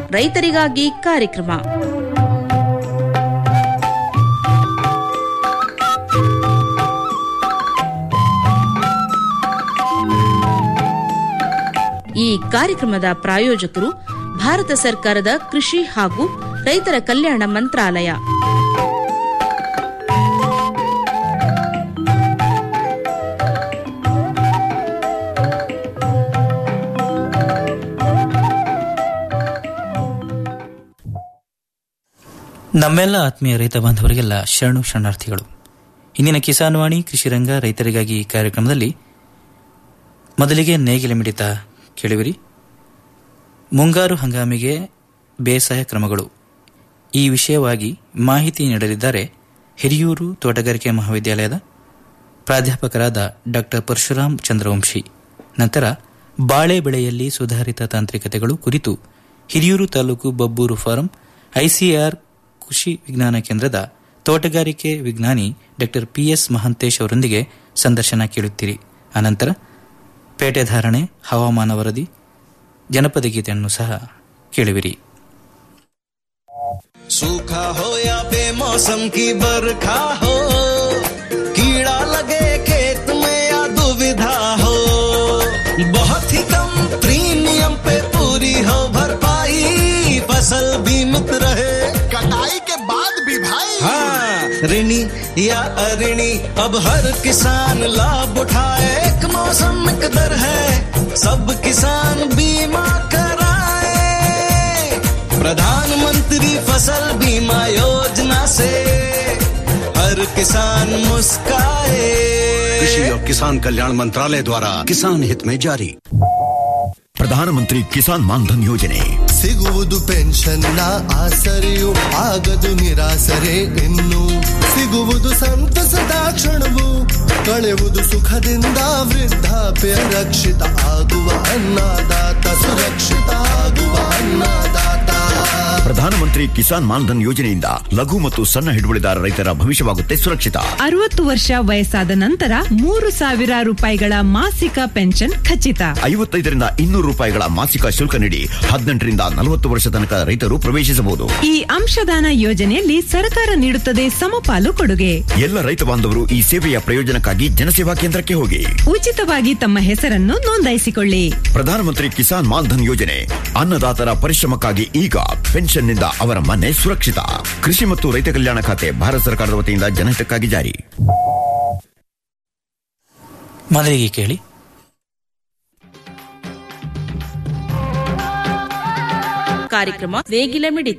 ರೈತರಿಗಾಗಿ ಕಾರ್ಯಕ್ರಮ ಈ ಕಾರ್ಯಕ್ರಮದ ಪ್ರಾಯೋಜಕರು ಭಾರತ ಸರ್ಕಾರದ ಕೃಷಿ ಹಾಗೂ ರೈತರ ಕಲ್ಯಾಣ ಮಂತ್ರಾಲಯ ನಮ್ಮೆಲ್ಲ ಆತ್ಮೀಯ ರೈತ ಬಾಂಧವರಿಗೆಲ್ಲ ಶರಣು ಶರಣಾರ್ಥಿಗಳು ಇಂದಿನ ಕಿಸಾನ್ ವಾಣಿ ಕೃಷಿ ರಂಗ ರೈತರಿಗಾಗಿ ಕಾರ್ಯಕ್ರಮದಲ್ಲಿ ಮೊದಲಿಗೆ ನೇಗಿಲ ಮಿಡಿತ ಕೇಳುವಿರಿ ಮುಂಗಾರು ಹಂಗಾಮಿಗೆ ಬೇಸಾಯ ಕ್ರಮಗಳು ಈ ವಿಷಯವಾಗಿ ಮಾಹಿತಿ ನೀಡಲಿದ್ದಾರೆ ಹಿರಿಯೂರು ತೋಟಗಾರಿಕೆ ಮಹಾವಿದ್ಯಾಲಯದ ಪ್ರಾಧ್ಯಾಪಕರಾದ ಡಾ ಪರಶುರಾಮ್ ಚಂದ್ರವಂಶಿ ನಂತರ ಬಾಳೆ ಬೆಳೆಯಲ್ಲಿ ಸುಧಾರಿತ ತಾಂತ್ರಿಕತೆಗಳು ಕುರಿತು ಹಿರಿಯೂರು ತಾಲೂಕು ಬಬ್ಬೂರು ಫಾರಂ ಐಸಿಆರ್ ಕೃಷಿ ವಿಜ್ಞಾನ ಕೇಂದ್ರದ ತೋಟಗಾರಿಕೆ ವಿಜ್ಞಾನಿ ಡಾ ಪಿಎಸ್ ಮಹಂತೇಶ್ ಅವರೊಂದಿಗೆ ಸಂದರ್ಶನ ಕೇಳುತ್ತೀರಿ ಅನಂತರ ಪೇಟೆ ಧಾರಣೆ ಹವಾಮಾನ ವರದಿ ಜನಪದ ಗೀತೆಯನ್ನು ಸಹ ಕೇಳುವಿರಿ सूखा हो या बेमौसम की बरखा हो कीड़ा लगे खेत में या दुविधा हो बहुत ही कम प्रीमियम पे पूरी हो भरपाई फसल बीमित रहे कटाई के बाद भी भाई हाँ ऋणी या अऋणी अब हर किसान लाभ उठाए एक मौसम एक दर है सब किसान बीमा कराए प्रधानमंत्री फसल बीमा योजना से हर किसान मुस्काए कृषि और किसान कल्याण मंत्रालय द्वारा किसान हित में जारी ಪ್ರಧಾನಮಂತ್ರಿ ಕಿಸಾನ್ ಮಾನ್ಧನ್ ಯೋಜನೆ ಸಿಗುವುದು ಪೆನ್ಷನ್ನ ಆಸರೆಯು ಆಗದು ನಿರಾಸರೆ ಇನ್ನು ಸಿಗುವುದು ಸಂತಸದ ಕ್ಷಣವು ಕಳೆಯುವುದು ಸುಖದಿಂದ ವೃದ್ಧಾಪ್ಯ ರಕ್ಷಿತ ಆಗುವ ಅನ್ನದಾತ ಸುರಕ್ಷಿತ ಆಗುವ ಅನ್ನದಾತ ಪ್ರಧಾನಮಂತ್ರಿ ಕಿಸಾನ್ ಮಾನ್ಧನ್ ಯೋಜನೆಯಿಂದ ಲಘು ಮತ್ತು ಸಣ್ಣ ಹಿಡುವಳಿದಾರ ರೈತರ ಭವಿಷ್ಯವಾಗುತ್ತೆ ಸುರಕ್ಷಿತ ಅರವತ್ತು ವರ್ಷ ವಯಸ್ಸಾದ ನಂತರ ಮೂರು ಸಾವಿರ ರೂಪಾಯಿಗಳ ಮಾಸಿಕ ಪೆನ್ಷನ್ ಖಚಿತ ಐವತ್ತೈದರಿಂದ ಇನ್ನೂರು ರೂಪಾಯಿಗಳ ಮಾಸಿಕ ಶುಲ್ಕ ನೀಡಿ ಹದಿನೆಂಟರಿಂದ ನಲವತ್ತು ವರ್ಷ ತನಕ ರೈತರು ಪ್ರವೇಶಿಸಬಹುದು ಈ ಅಂಶದಾನ ಯೋಜನೆಯಲ್ಲಿ ಸರ್ಕಾರ ನೀಡುತ್ತದೆ ಸಮಪಾಲು ಕೊಡುಗೆ ಎಲ್ಲ ರೈತ ಬಾಂಧವರು ಈ ಸೇವೆಯ ಪ್ರಯೋಜನಕ್ಕಾಗಿ ಜನಸೇವಾ ಕೇಂದ್ರಕ್ಕೆ ಹೋಗಿ ಉಚಿತವಾಗಿ ತಮ್ಮ ಹೆಸರನ್ನು ನೋಂದಾಯಿಸಿಕೊಳ್ಳಿ ಪ್ರಧಾನಮಂತ್ರಿ ಕಿಸಾನ್ ಮಾನ್ಧನ್ ಯೋಜನೆ ಅನ್ನದಾತರ ಪರಿಶ್ರಮಕ್ಕಾಗಿ ಈಗ ಪೆನ್ಷನ್ನಿಂದ ಅವರ ಮನೆ ಸುರಕ್ಷಿತ ಕೃಷಿ ಮತ್ತು ರೈತ ಕಲ್ಯಾಣ ಖಾತೆ ಭಾರತ ಸರ್ಕಾರದ ವತಿಯಿಂದ ಜನಹಿತಕ್ಕಾಗಿ ಜಾರಿ ಮೊದಲಿಗೆ ಕೇಳಿ ಕಾರ್ಯಕ್ರಮ ನೇಗಿಲ ಮಿಡಿತ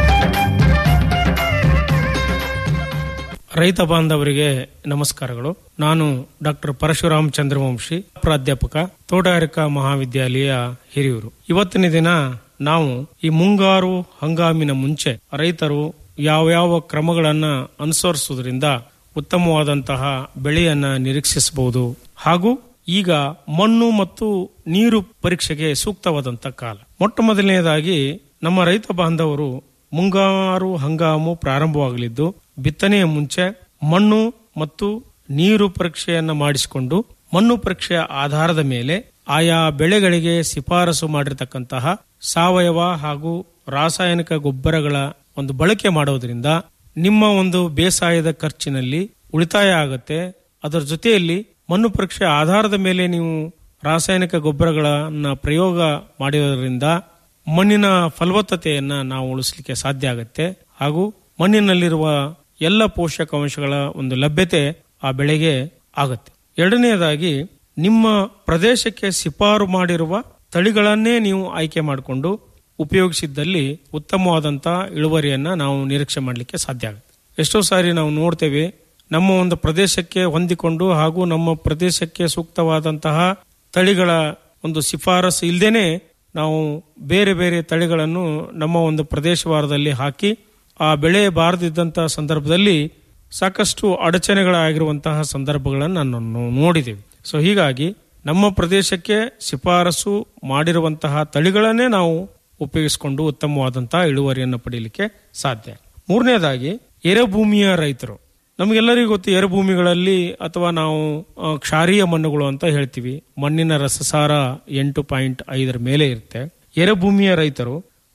ರೈತ ಬಾಂಧವರಿಗೆ ನಮಸ್ಕಾರಗಳು ನಾನು ಡಾಕ್ಟರ್ ಪರಶುರಾಮ್ ಚಂದ್ರವಂಶಿ ಪ್ರಾಧ್ಯಾಪಕ ತೋಟಗಾರಿಕಾ ಮಹಾವಿದ್ಯಾಲಯ ಹಿರಿಯೂರು ಇವತ್ತಿನ ದಿನ ನಾವು ಈ ಮುಂಗಾರು ಹಂಗಾಮಿನ ಮುಂಚೆ ರೈತರು ಯಾವ ಯಾವ ಕ್ರಮಗಳನ್ನ ಅನುಸರಿಸುವುದರಿಂದ ಉತ್ತಮವಾದಂತಹ ಬೆಳೆಯನ್ನ ನಿರೀಕ್ಷಿಸಬಹುದು ಹಾಗೂ ಈಗ ಮಣ್ಣು ಮತ್ತು ನೀರು ಪರೀಕ್ಷೆಗೆ ಸೂಕ್ತವಾದಂತಹ ಕಾಲ ಮೊಟ್ಟ ಮೊದಲನೆಯದಾಗಿ ನಮ್ಮ ರೈತ ಬಾಂಧವರು ಮುಂಗಾರು ಹಂಗಾಮು ಪ್ರಾರಂಭವಾಗಲಿದ್ದು ಬಿತ್ತನೆಯ ಮುಂಚೆ ಮಣ್ಣು ಮತ್ತು ನೀರು ಪರೀಕ್ಷೆಯನ್ನ ಮಾಡಿಸಿಕೊಂಡು ಮಣ್ಣು ಪರೀಕ್ಷೆಯ ಆಧಾರದ ಮೇಲೆ ಆಯಾ ಬೆಳೆಗಳಿಗೆ ಶಿಫಾರಸು ಮಾಡಿರತಕ್ಕಂತಹ ಸಾವಯವ ಹಾಗೂ ರಾಸಾಯನಿಕ ಗೊಬ್ಬರಗಳ ಒಂದು ಬಳಕೆ ಮಾಡೋದ್ರಿಂದ ನಿಮ್ಮ ಒಂದು ಬೇಸಾಯದ ಖರ್ಚಿನಲ್ಲಿ ಉಳಿತಾಯ ಆಗತ್ತೆ ಅದರ ಜೊತೆಯಲ್ಲಿ ಮಣ್ಣು ಪರೀಕ್ಷೆ ಆಧಾರದ ಮೇಲೆ ನೀವು ರಾಸಾಯನಿಕ ಗೊಬ್ಬರಗಳನ್ನ ಪ್ರಯೋಗ ಮಾಡಿರೋದ್ರಿಂದ ಮಣ್ಣಿನ ಫಲವತ್ತತೆಯನ್ನ ನಾವು ಉಳಿಸಲಿಕ್ಕೆ ಸಾಧ್ಯ ಆಗುತ್ತೆ ಹಾಗೂ ಮಣ್ಣಿನಲ್ಲಿರುವ ಎಲ್ಲ ಪೋಷಕಾಂಶಗಳ ಒಂದು ಲಭ್ಯತೆ ಆ ಬೆಳೆಗೆ ಆಗುತ್ತೆ ಎರಡನೆಯದಾಗಿ ನಿಮ್ಮ ಪ್ರದೇಶಕ್ಕೆ ಶಿಫಾರು ಮಾಡಿರುವ ತಳಿಗಳನ್ನೇ ನೀವು ಆಯ್ಕೆ ಮಾಡಿಕೊಂಡು ಉಪಯೋಗಿಸಿದ್ದಲ್ಲಿ ಉತ್ತಮವಾದಂತಹ ಇಳುವರಿಯನ್ನ ನಾವು ನಿರೀಕ್ಷೆ ಮಾಡಲಿಕ್ಕೆ ಸಾಧ್ಯ ಆಗುತ್ತೆ ಎಷ್ಟೋ ಸಾರಿ ನಾವು ನೋಡ್ತೇವೆ ನಮ್ಮ ಒಂದು ಪ್ರದೇಶಕ್ಕೆ ಹೊಂದಿಕೊಂಡು ಹಾಗೂ ನಮ್ಮ ಪ್ರದೇಶಕ್ಕೆ ಸೂಕ್ತವಾದಂತಹ ತಳಿಗಳ ಒಂದು ಶಿಫಾರಸು ಇಲ್ಲದೇನೆ ನಾವು ಬೇರೆ ಬೇರೆ ತಳಿಗಳನ್ನು ನಮ್ಮ ಒಂದು ಪ್ರದೇಶವಾರದಲ್ಲಿ ಹಾಕಿ ಆ ಬೆಳೆ ಬಾರದಿದ್ದಂತಹ ಸಂದರ್ಭದಲ್ಲಿ ಸಾಕಷ್ಟು ಅಡಚಣೆಗಳಾಗಿರುವಂತಹ ಸಂದರ್ಭಗಳನ್ನು ನಾವು ನೋಡಿದ್ದೇವೆ ಸೊ ಹೀಗಾಗಿ ನಮ್ಮ ಪ್ರದೇಶಕ್ಕೆ ಶಿಫಾರಸು ಮಾಡಿರುವಂತಹ ತಳಿಗಳನ್ನೇ ನಾವು ಉಪಯೋಗಿಸಿಕೊಂಡು ಉತ್ತಮವಾದಂತಹ ಇಳುವರಿಯನ್ನು ಪಡೆಯಲಿಕ್ಕೆ ಸಾಧ್ಯ ಮೂರನೇದಾಗಿ ಎರೆಭೂಮಿಯ ರೈತರು ನಮಗೆಲ್ಲರಿಗೂ ಗೊತ್ತು ಎರೆಭೂಮಿಗಳಲ್ಲಿ ಅಥವಾ ನಾವು ಆ, ಕ್ಷಾರೀಯ ಮಣ್ಣುಗಳು ಅಂತ ಹೇಳ್ತೀವಿ ಮಣ್ಣಿನ ರಸಸಾರ ಎಂಟು ಪಾಯಿಂಟ್ ಐದರ ಮೇಲೆ ಇರುತ್ತೆ ಎರೆಭೂಮಿಯ ರೈತರು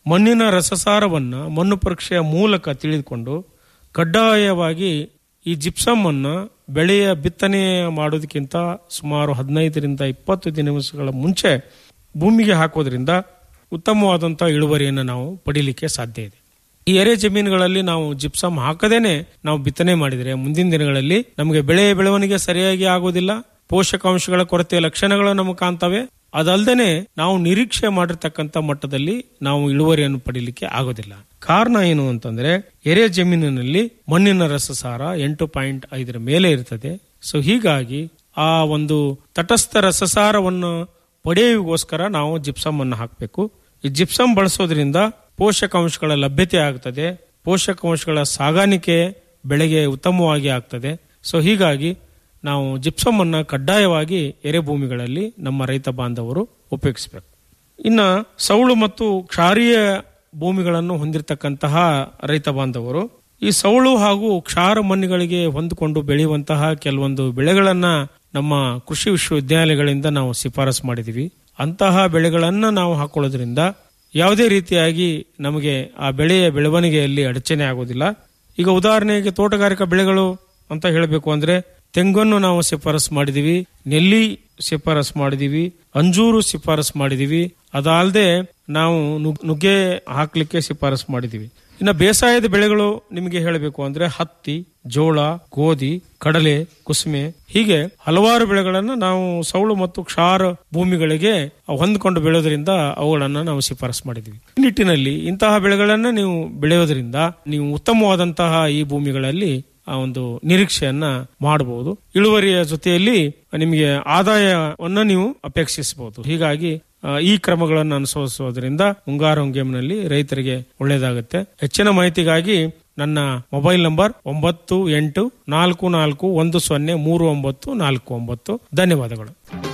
ಮಣ್ಣಿನ ರಸಸಾರವನ್ನ ಮಣ್ಣು ಪರೀಕ್ಷೆಯ ಮೂಲಕ ತಿಳಿದುಕೊಂಡು ಕಡ್ಡಾಯವಾಗಿ ಈ ಜಿಪ್ಸಮ್ ಅನ್ನು ಬೆಳೆಯ ಬಿತ್ತನೆ ಮಾಡೋದಕ್ಕಿಂತ ಸುಮಾರು ಹದಿನೈದರಿಂದ ಇಪ್ಪತ್ತು ದಿನಗಳ ಮುಂಚೆ ಭೂಮಿಗೆ ಹಾಕೋದ್ರಿಂದ ಉತ್ತಮವಾದಂತಹ ಇಳುವರಿಯನ್ನು ನಾವು ಪಡಿಲಿಕ್ಕೆ ಸಾಧ್ಯ ಇದೆ ಈ ಎರೆ ಜಮೀನುಗಳಲ್ಲಿ ನಾವು ಜಿಪ್ಸಮ್ ಹಾಕದೇನೆ ನಾವು ಬಿತ್ತನೆ ಮಾಡಿದರೆ ಮುಂದಿನ ದಿನಗಳಲ್ಲಿ ನಮಗೆ ಬೆಳೆ ಬೆಳವಣಿಗೆ ಸರಿಯಾಗಿ ಆಗೋದಿಲ್ಲ ಪೋಷಕಾಂಶಗಳ ಕೊರತೆಯ ಲಕ್ಷಣಗಳು ನಮಗೆ ಕಾಣ್ತವೆ ಅದಲ್ಲದೆ ನಾವು ನಿರೀಕ್ಷೆ ಮಾಡಿರ್ತಕ್ಕಂಥ ಮಟ್ಟದಲ್ಲಿ ನಾವು ಇಳುವರಿಯನ್ನು ಪಡಿಲಿಕ್ಕೆ ಆಗೋದಿಲ್ಲ ಕಾರಣ ಏನು ಅಂತಂದ್ರೆ ಎರೆ ಜಮೀನಿನಲ್ಲಿ ಮಣ್ಣಿನ ರಸಸಾರ ಎಂಟು ಪಾಯಿಂಟ್ ಐದರ ಮೇಲೆ ಇರ್ತದೆ ಸೊ ಹೀಗಾಗಿ ಆ ಒಂದು ತಟಸ್ಥ ರಸಸಾರವನ್ನು ಪಡೆಯುವಗೋಸ್ಕರ ನಾವು ಜಿಪ್ಸಮ್ ಅನ್ನು ಹಾಕಬೇಕು ಈ ಜಿಪ್ಸಮ್ ಬಳಸೋದ್ರಿಂದ ಪೋಷಕಾಂಶಗಳ ಲಭ್ಯತೆ ಆಗ್ತದೆ ಪೋಷಕಾಂಶಗಳ ಸಾಗಾಣಿಕೆ ಬೆಳೆಗೆ ಉತ್ತಮವಾಗಿ ಆಗ್ತದೆ ಸೊ ಹೀಗಾಗಿ ನಾವು ಜಿಪ್ಸಮ್ ಅನ್ನ ಕಡ್ಡಾಯವಾಗಿ ಎರೆಭೂಮಿಗಳಲ್ಲಿ ನಮ್ಮ ರೈತ ಬಾಂಧವರು ಉಪಯೋಗಿಸಬೇಕು ಇನ್ನ ಸೌಳು ಮತ್ತು ಕ್ಷಾರೀಯ ಭೂಮಿಗಳನ್ನು ಹೊಂದಿರತಕ್ಕಂತಹ ರೈತ ಬಾಂಧವರು ಈ ಸೌಳು ಹಾಗೂ ಕ್ಷಾರ ಮಣ್ಣುಗಳಿಗೆ ಹೊಂದಿಕೊಂಡು ಬೆಳೆಯುವಂತಹ ಕೆಲವೊಂದು ಬೆಳೆಗಳನ್ನ ನಮ್ಮ ಕೃಷಿ ವಿಶ್ವವಿದ್ಯಾಲಯಗಳಿಂದ ನಾವು ಶಿಫಾರಸು ಮಾಡಿದೀವಿ ಅಂತಹ ಬೆಳೆಗಳನ್ನ ನಾವು ಹಾಕೊಳ್ಳೋದ್ರಿಂದ ಯಾವುದೇ ರೀತಿಯಾಗಿ ನಮಗೆ ಆ ಬೆಳೆಯ ಬೆಳವಣಿಗೆಯಲ್ಲಿ ಅಡಚಣೆ ಆಗೋದಿಲ್ಲ ಈಗ ಉದಾಹರಣೆಗೆ ತೋಟಗಾರಿಕಾ ಬೆಳೆಗಳು ಅಂತ ಹೇಳಬೇಕು ಅಂದ್ರೆ ತೆಂಗನ್ನು ನಾವು ಶಿಫಾರಸು ಮಾಡಿದೀವಿ ನೆಲ್ಲಿ ಶಿಫಾರಸು ಮಾಡಿದೀವಿ ಅಂಜೂರು ಶಿಫಾರಸು ಮಾಡಿದೀವಿ ಅದಲ್ಲದೆ ನಾವು ನುಗ್- ನುಗ್ಗೆ ಹಾಕ್ಲಿಕ್ಕೆ ಶಿಫಾರಸು ಮಾಡಿದೀವಿ ಇನ್ನು ಬೇಸಾಯದ ಬೆಳೆಗಳು ನಿಮಗೆ ಹೇಳಬೇಕು ಅಂದ್ರೆ ಹತ್ತಿ ಜೋಳ ಗೋಧಿ ಕಡಲೆ ಕುಸುಮೆ ಹೀಗೆ ಹಲವಾರು ಬೆಳೆಗಳನ್ನು ನಾವು ಸೌಳು ಮತ್ತು ಕ್ಷಾರ ಭೂಮಿಗಳಿಗೆ ಹೊಂದಿಕೊಂಡು ಬೆಳೆಯೋದ್ರಿಂದ ಅವುಗಳನ್ನ ನಾವು ಶಿಫಾರಸು ಮಾಡಿದ್ವಿ ಈ ನಿಟ್ಟಿನಲ್ಲಿ ಇಂತಹ ಬೆಳೆಗಳನ್ನ ನೀವು ಬೆಳೆಯೋದ್ರಿಂದ ನೀವು ಉತ್ತಮವಾದಂತಹ ಈ ಭೂಮಿಗಳಲ್ಲಿ ಆ ಒಂದು ನಿರೀಕ್ಷೆಯನ್ನ ಮಾಡಬಹುದು ಇಳುವರಿಯ ಜೊತೆಯಲ್ಲಿ ನಿಮಗೆ ಆದಾಯವನ್ನ ನೀವು ಅಪೇಕ್ಷಿಸಬಹುದು ಹೀಗಾಗಿ ಆ, ಈ ಕ್ರಮಗಳನ್ನು ಅನುಸರಿಸುವುದರಿಂದ ಮುಂಗಾರು ಹಂಗೇಮಿನಲ್ಲಿ ರೈತರಿಗೆ ಒಳ್ಳೆಯದಾಗುತ್ತೆ ಹೆಚ್ಚಿನ ಮಾಹಿತಿಗಾಗಿ ನನ್ನ ಮೊಬೈಲ್ ನಂಬರ್ ಒಂಬತ್ತು ಎಂಟು ನಾಲ್ಕು ನಾಲ್ಕು ಒಂದು ಸೊನ್ನೆ ಮೂರು ಒಂಬತ್ತು ನಾಲ್ಕು ಒಂಬತ್ತು ಧನ್ಯವಾದಗಳು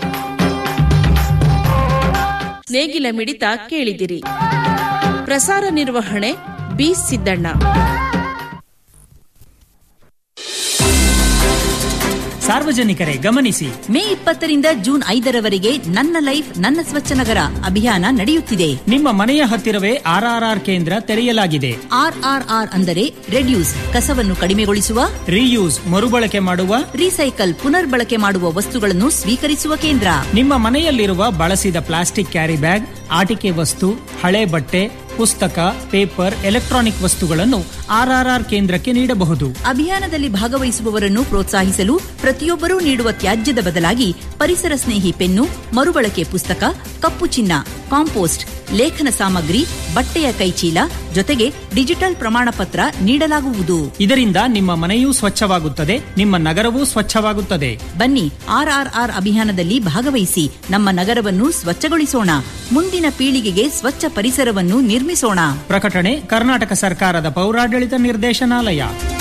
ನೇಗಿಲ ಮಿಡಿತ ಕೇಳಿದಿರಿ ಪ್ರಸಾರ ನಿರ್ವಹಣೆ ಬಿ ಸಿದ್ದಣ್ಣ ಸಾರ್ವಜನಿಕರೇ ಗಮನಿಸಿ ಮೇ ಇಪ್ಪತ್ತರಿಂದ ಜೂನ್ ಐದರವರೆಗೆ ನನ್ನ ಲೈಫ್ ನನ್ನ ಸ್ವಚ್ಛ ನಗರ ಅಭಿಯಾನ ನಡೆಯುತ್ತಿದೆ ನಿಮ್ಮ ಮನೆಯ ಹತ್ತಿರವೇ ಆರ್ಆರ್ಆರ್ ಕೇಂದ್ರ ತೆರೆಯಲಾಗಿದೆ ಆರ್ಆರ್ಆರ್ ಅಂದರೆ ರೆಡ್ಯೂಸ್ ಕಸವನ್ನು ಕಡಿಮೆಗೊಳಿಸುವ ರೀಯೂಸ್ ಮರುಬಳಕೆ ಮಾಡುವ ರೀಸೈಕಲ್ ಪುನರ್ಬಳಕೆ ಮಾಡುವ ವಸ್ತುಗಳನ್ನು ಸ್ವೀಕರಿಸುವ ಕೇಂದ್ರ ನಿಮ್ಮ ಮನೆಯಲ್ಲಿರುವ ಬಳಸಿದ ಪ್ಲಾಸ್ಟಿಕ್ ಕ್ಯಾರಿ ಬ್ಯಾಗ್ ಆಟಿಕೆ ವಸ್ತು ಹಳೆ ಬಟ್ಟೆ ಪುಸ್ತಕ ಪೇಪರ್ ಎಲೆಕ್ಟ್ರಾನಿಕ್ ವಸ್ತುಗಳನ್ನು ಆರ್ಆರ್ಆರ್ ಕೇಂದ್ರಕ್ಕೆ ನೀಡಬಹುದು ಅಭಿಯಾನದಲ್ಲಿ ಭಾಗವಹಿಸುವವರನ್ನು ಪ್ರೋತ್ಸಾಹಿಸಲು ಪ್ರತಿಯೊಬ್ಬರೂ ನೀಡುವ ತ್ಯಾಜ್ಯದ ಬದಲಾಗಿ ಪರಿಸರ ಸ್ನೇಹಿ ಪೆನ್ನು ಮರುಬಳಕೆ ಪುಸ್ತಕ ಕಪ್ಪು ಚಿನ್ನ ಕಾಂಪೋಸ್ಟ್ ಲೇಖನ ಸಾಮಗ್ರಿ ಬಟ್ಟೆಯ ಕೈಚೀಲ ಜೊತೆಗೆ ಡಿಜಿಟಲ್ ಪ್ರಮಾಣ ಪತ್ರ ನೀಡಲಾಗುವುದು ಇದರಿಂದ ನಿಮ್ಮ ಮನೆಯೂ ಸ್ವಚ್ಛವಾಗುತ್ತದೆ ನಿಮ್ಮ ನಗರವೂ ಸ್ವಚ್ಛವಾಗುತ್ತದೆ ಬನ್ನಿ ಆರ್ಆರ್ಆರ್ ಅಭಿಯಾನದಲ್ಲಿ ಭಾಗವಹಿಸಿ ನಮ್ಮ ನಗರವನ್ನು ಸ್ವಚ್ಛಗೊಳಿಸೋಣ ಮುಂದಿನ ಪೀಳಿಗೆಗೆ ಸ್ವಚ್ಛ ಪರಿಸರವನ್ನು ನಿರ್ಮಿಸೋಣ ಪ್ರಕಟಣೆ ಕರ್ನಾಟಕ ಸರ್ಕಾರದ ಪೌರಾಡಳಿತ ನಿರ್ದೇಶನಾಲಯ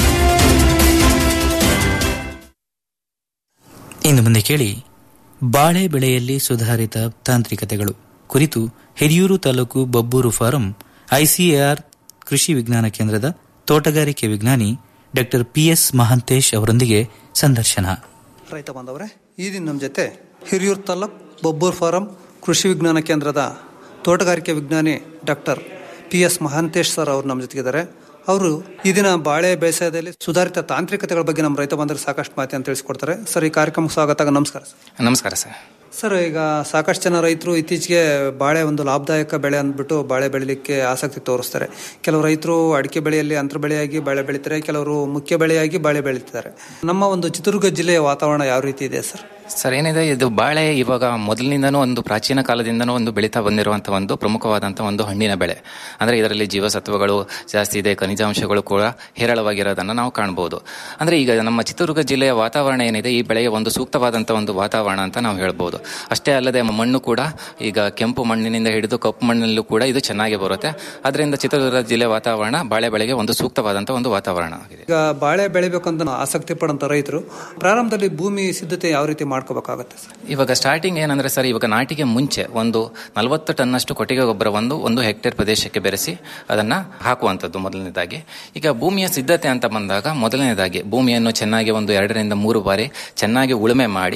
ಇನ್ನು ಮುಂದೆ ಕೇಳಿ ಬಾಳೆ ಬೆಳೆಯಲ್ಲಿ ಸುಧಾರಿತ ತಾಂತ್ರಿಕತೆಗಳು ಕುರಿತು ಹಿರಿಯೂರು ತಾಲೂಕು ಬಬ್ಬೂರು ಫಾರಂ ಐಸಿಎಆರ್ ಕೃಷಿ ವಿಜ್ಞಾನ ಕೇಂದ್ರದ ತೋಟಗಾರಿಕೆ ವಿಜ್ಞಾನಿ ಡಾಕ್ಟರ್ ಪಿಎಸ್ ಮಹಾಂತೇಶ್ ಅವರೊಂದಿಗೆ ಸಂದರ್ಶನ ರೈತ ಬಾಂಧವರೇ ಈ ದಿನ ನಮ್ಮ ಜೊತೆ ಹಿರಿಯೂರು ತಾಲೂಕ್ ಬೊಬ್ಬೂರ್ ಫಾರಂ ಕೃಷಿ ವಿಜ್ಞಾನ ಕೇಂದ್ರದ ತೋಟಗಾರಿಕೆ ವಿಜ್ಞಾನಿ doctor P S Mahantesh sir ಅವರು ನಮ್ಮ ಜೊತೆಗಿದ್ದಾರೆ ಅವರು ಈ ದಿನ ಬಾಳೆ ಬೇಸಾಯದಲ್ಲಿ ಸುಧಾರಿತ ತಾಂತ್ರಿಕತೆಗಳ ಬಗ್ಗೆ ನಮ್ಮ ರೈತ ಬಾಂಧವರಿಗೆ ಸಾಕಷ್ಟು ಮಾಹಿತಿಯನ್ನು ತಿಳಿಸ್ಕೊಡ್ತಾರೆ ಸರ್ ಈ ಕಾರ್ಯಕ್ರಮಕ್ಕೆ ಸ್ವಾಗತ ನಮಸ್ಕಾರ ಸರ್ ನಮಸ್ಕಾರ ಸರ್ ಸರ್ ಈಗ ಸಾಕಷ್ಟು ಜನ ರೈತರು ಇತ್ತೀಚೆಗೆ ಬಾಳೆ ಒಂದು ಲಾಭದಾಯಕ ಬೆಳೆ ಅಂದ್ಬಿಟ್ಟು ಬಾಳೆ ಬೆಳಿಲಿಕ್ಕೆ ಆಸಕ್ತಿ ತೋರಿಸ್ತಾರೆ ಕೆಲವು ರೈತರು ಅಡಿಕೆ ಬೆಳೆಯಲ್ಲಿ ಅಂತರ ಬೆಳೆಯಾಗಿ ಬಾಳೆ ಬೆಳೀತಾರೆ ಕೆಲವರು ಮುಖ್ಯ ಬೆಳೆಯಾಗಿ ಬಾಳೆ ಬೆಳೀತಾರೆ ನಮ್ಮ ಒಂದು ಚಿತ್ರದುರ್ಗ ಜಿಲ್ಲೆಯ ವಾತಾವರಣ ಯಾವ ರೀತಿ ಇದೆ ಸರ್ ಸರ್ ಏನಿದೆ ಇದು ಬಾಳೆ ಇವಾಗ ಮೊದಲಿನಿಂದನೂ ಒಂದು ಪ್ರಾಚೀನ ಕಾಲದಿಂದನೂ ಒಂದು ಬೆಳೀತಾ ಬಂದಿರುವಂಥ ಒಂದು ಪ್ರಮುಖವಾದಂಥ ಒಂದು ಹಣ್ಣಿನ ಬೆಳೆ ಅಂದರೆ ಇದರಲ್ಲಿ ಜೀವಸತ್ವಗಳು ಜಾಸ್ತಿ ಇದೆ ಖನಿಜಾಂಶಗಳು ಕೂಡ ಹೇರಳವಾಗಿರೋದನ್ನು ನಾವು ಕಾಣ್ಬೋದು ಅಂದರೆ ಈಗ ನಮ್ಮ ಚಿತ್ರದುರ್ಗ ಜಿಲ್ಲೆಯ ವಾತಾವರಣ ಏನಿದೆ ಈ ಬೆಳೆಗೆ ಒಂದು ಸೂಕ್ತವಾದಂಥ ಒಂದು ವಾತಾವರಣ ಅಂತ ನಾವು ಹೇಳ್ಬೋದು ಅಷ್ಟೇ ಅಲ್ಲದೆ ಮಣ್ಣು ಕೂಡ ಈಗ ಕೆಂಪು ಮಣ್ಣಿನಿಂದ ಹಿಡಿದು ಕಪ್ಪು ಮಣ್ಣಲ್ಲೂ ಕೂಡ ಇದು ಚೆನ್ನಾಗಿ ಬರುತ್ತೆ ಅದರಿಂದ ಚಿತ್ರದುರ್ಗ ಜಿಲ್ಲೆ ವಾತಾವರಣ ಬಾಳೆ ಬೆಳೆಗೆ ಒಂದು ಸೂಕ್ತವಾದಂಥ ಒಂದು ವಾತಾವರಣ ಆಗಿದೆ ಈಗ ಬಾಳೆ ಬೆಳಿಬೇಕಂತ ಆಸಕ್ತಿ ಪಡಂತ ರೈತರು ಪ್ರಾರಂಭದಲ್ಲಿ ಭೂಮಿ ಸಿದ್ಧತೆ ಯಾವ ರೀತಿ ಮಾಡ್ಕೋಬೇಕಾಗತ್ತೆ ಸರ್ ಇವಾಗ ಸ್ಟಾರ್ಟಿಂಗ್ ಏನಂದ್ರೆ ಸರ್ ಇವಾಗ ನಾಟಿಗೆ ಮುಂಚೆ ಒಂದು ನಲವತ್ತು ಟನ್ನಷ್ಟು ಕೊಟ್ಟಿಗೆ ಗೊಬ್ಬರವನ್ನು ಒಂದು ಹೆಕ್ಟೇರ್ ಪ್ರದೇಶಕ್ಕೆ ಬೆರೆಸಿ ಅದನ್ನ ಹಾಕುವಂಥದ್ದು ಮೊದಲನೇದಾಗಿ ಈಗ ಭೂಮಿಯ ಸಿದ್ಧತೆ ಅಂತ ಬಂದಾಗ ಮೊದಲನೇದಾಗಿ ಭೂಮಿಯನ್ನು ಚೆನ್ನಾಗಿ ಒಂದು ಎರಡರಿಂದ ಮೂರು ಬಾರಿ ಚೆನ್ನಾಗಿ ಉಳುಮೆ ಮಾಡಿ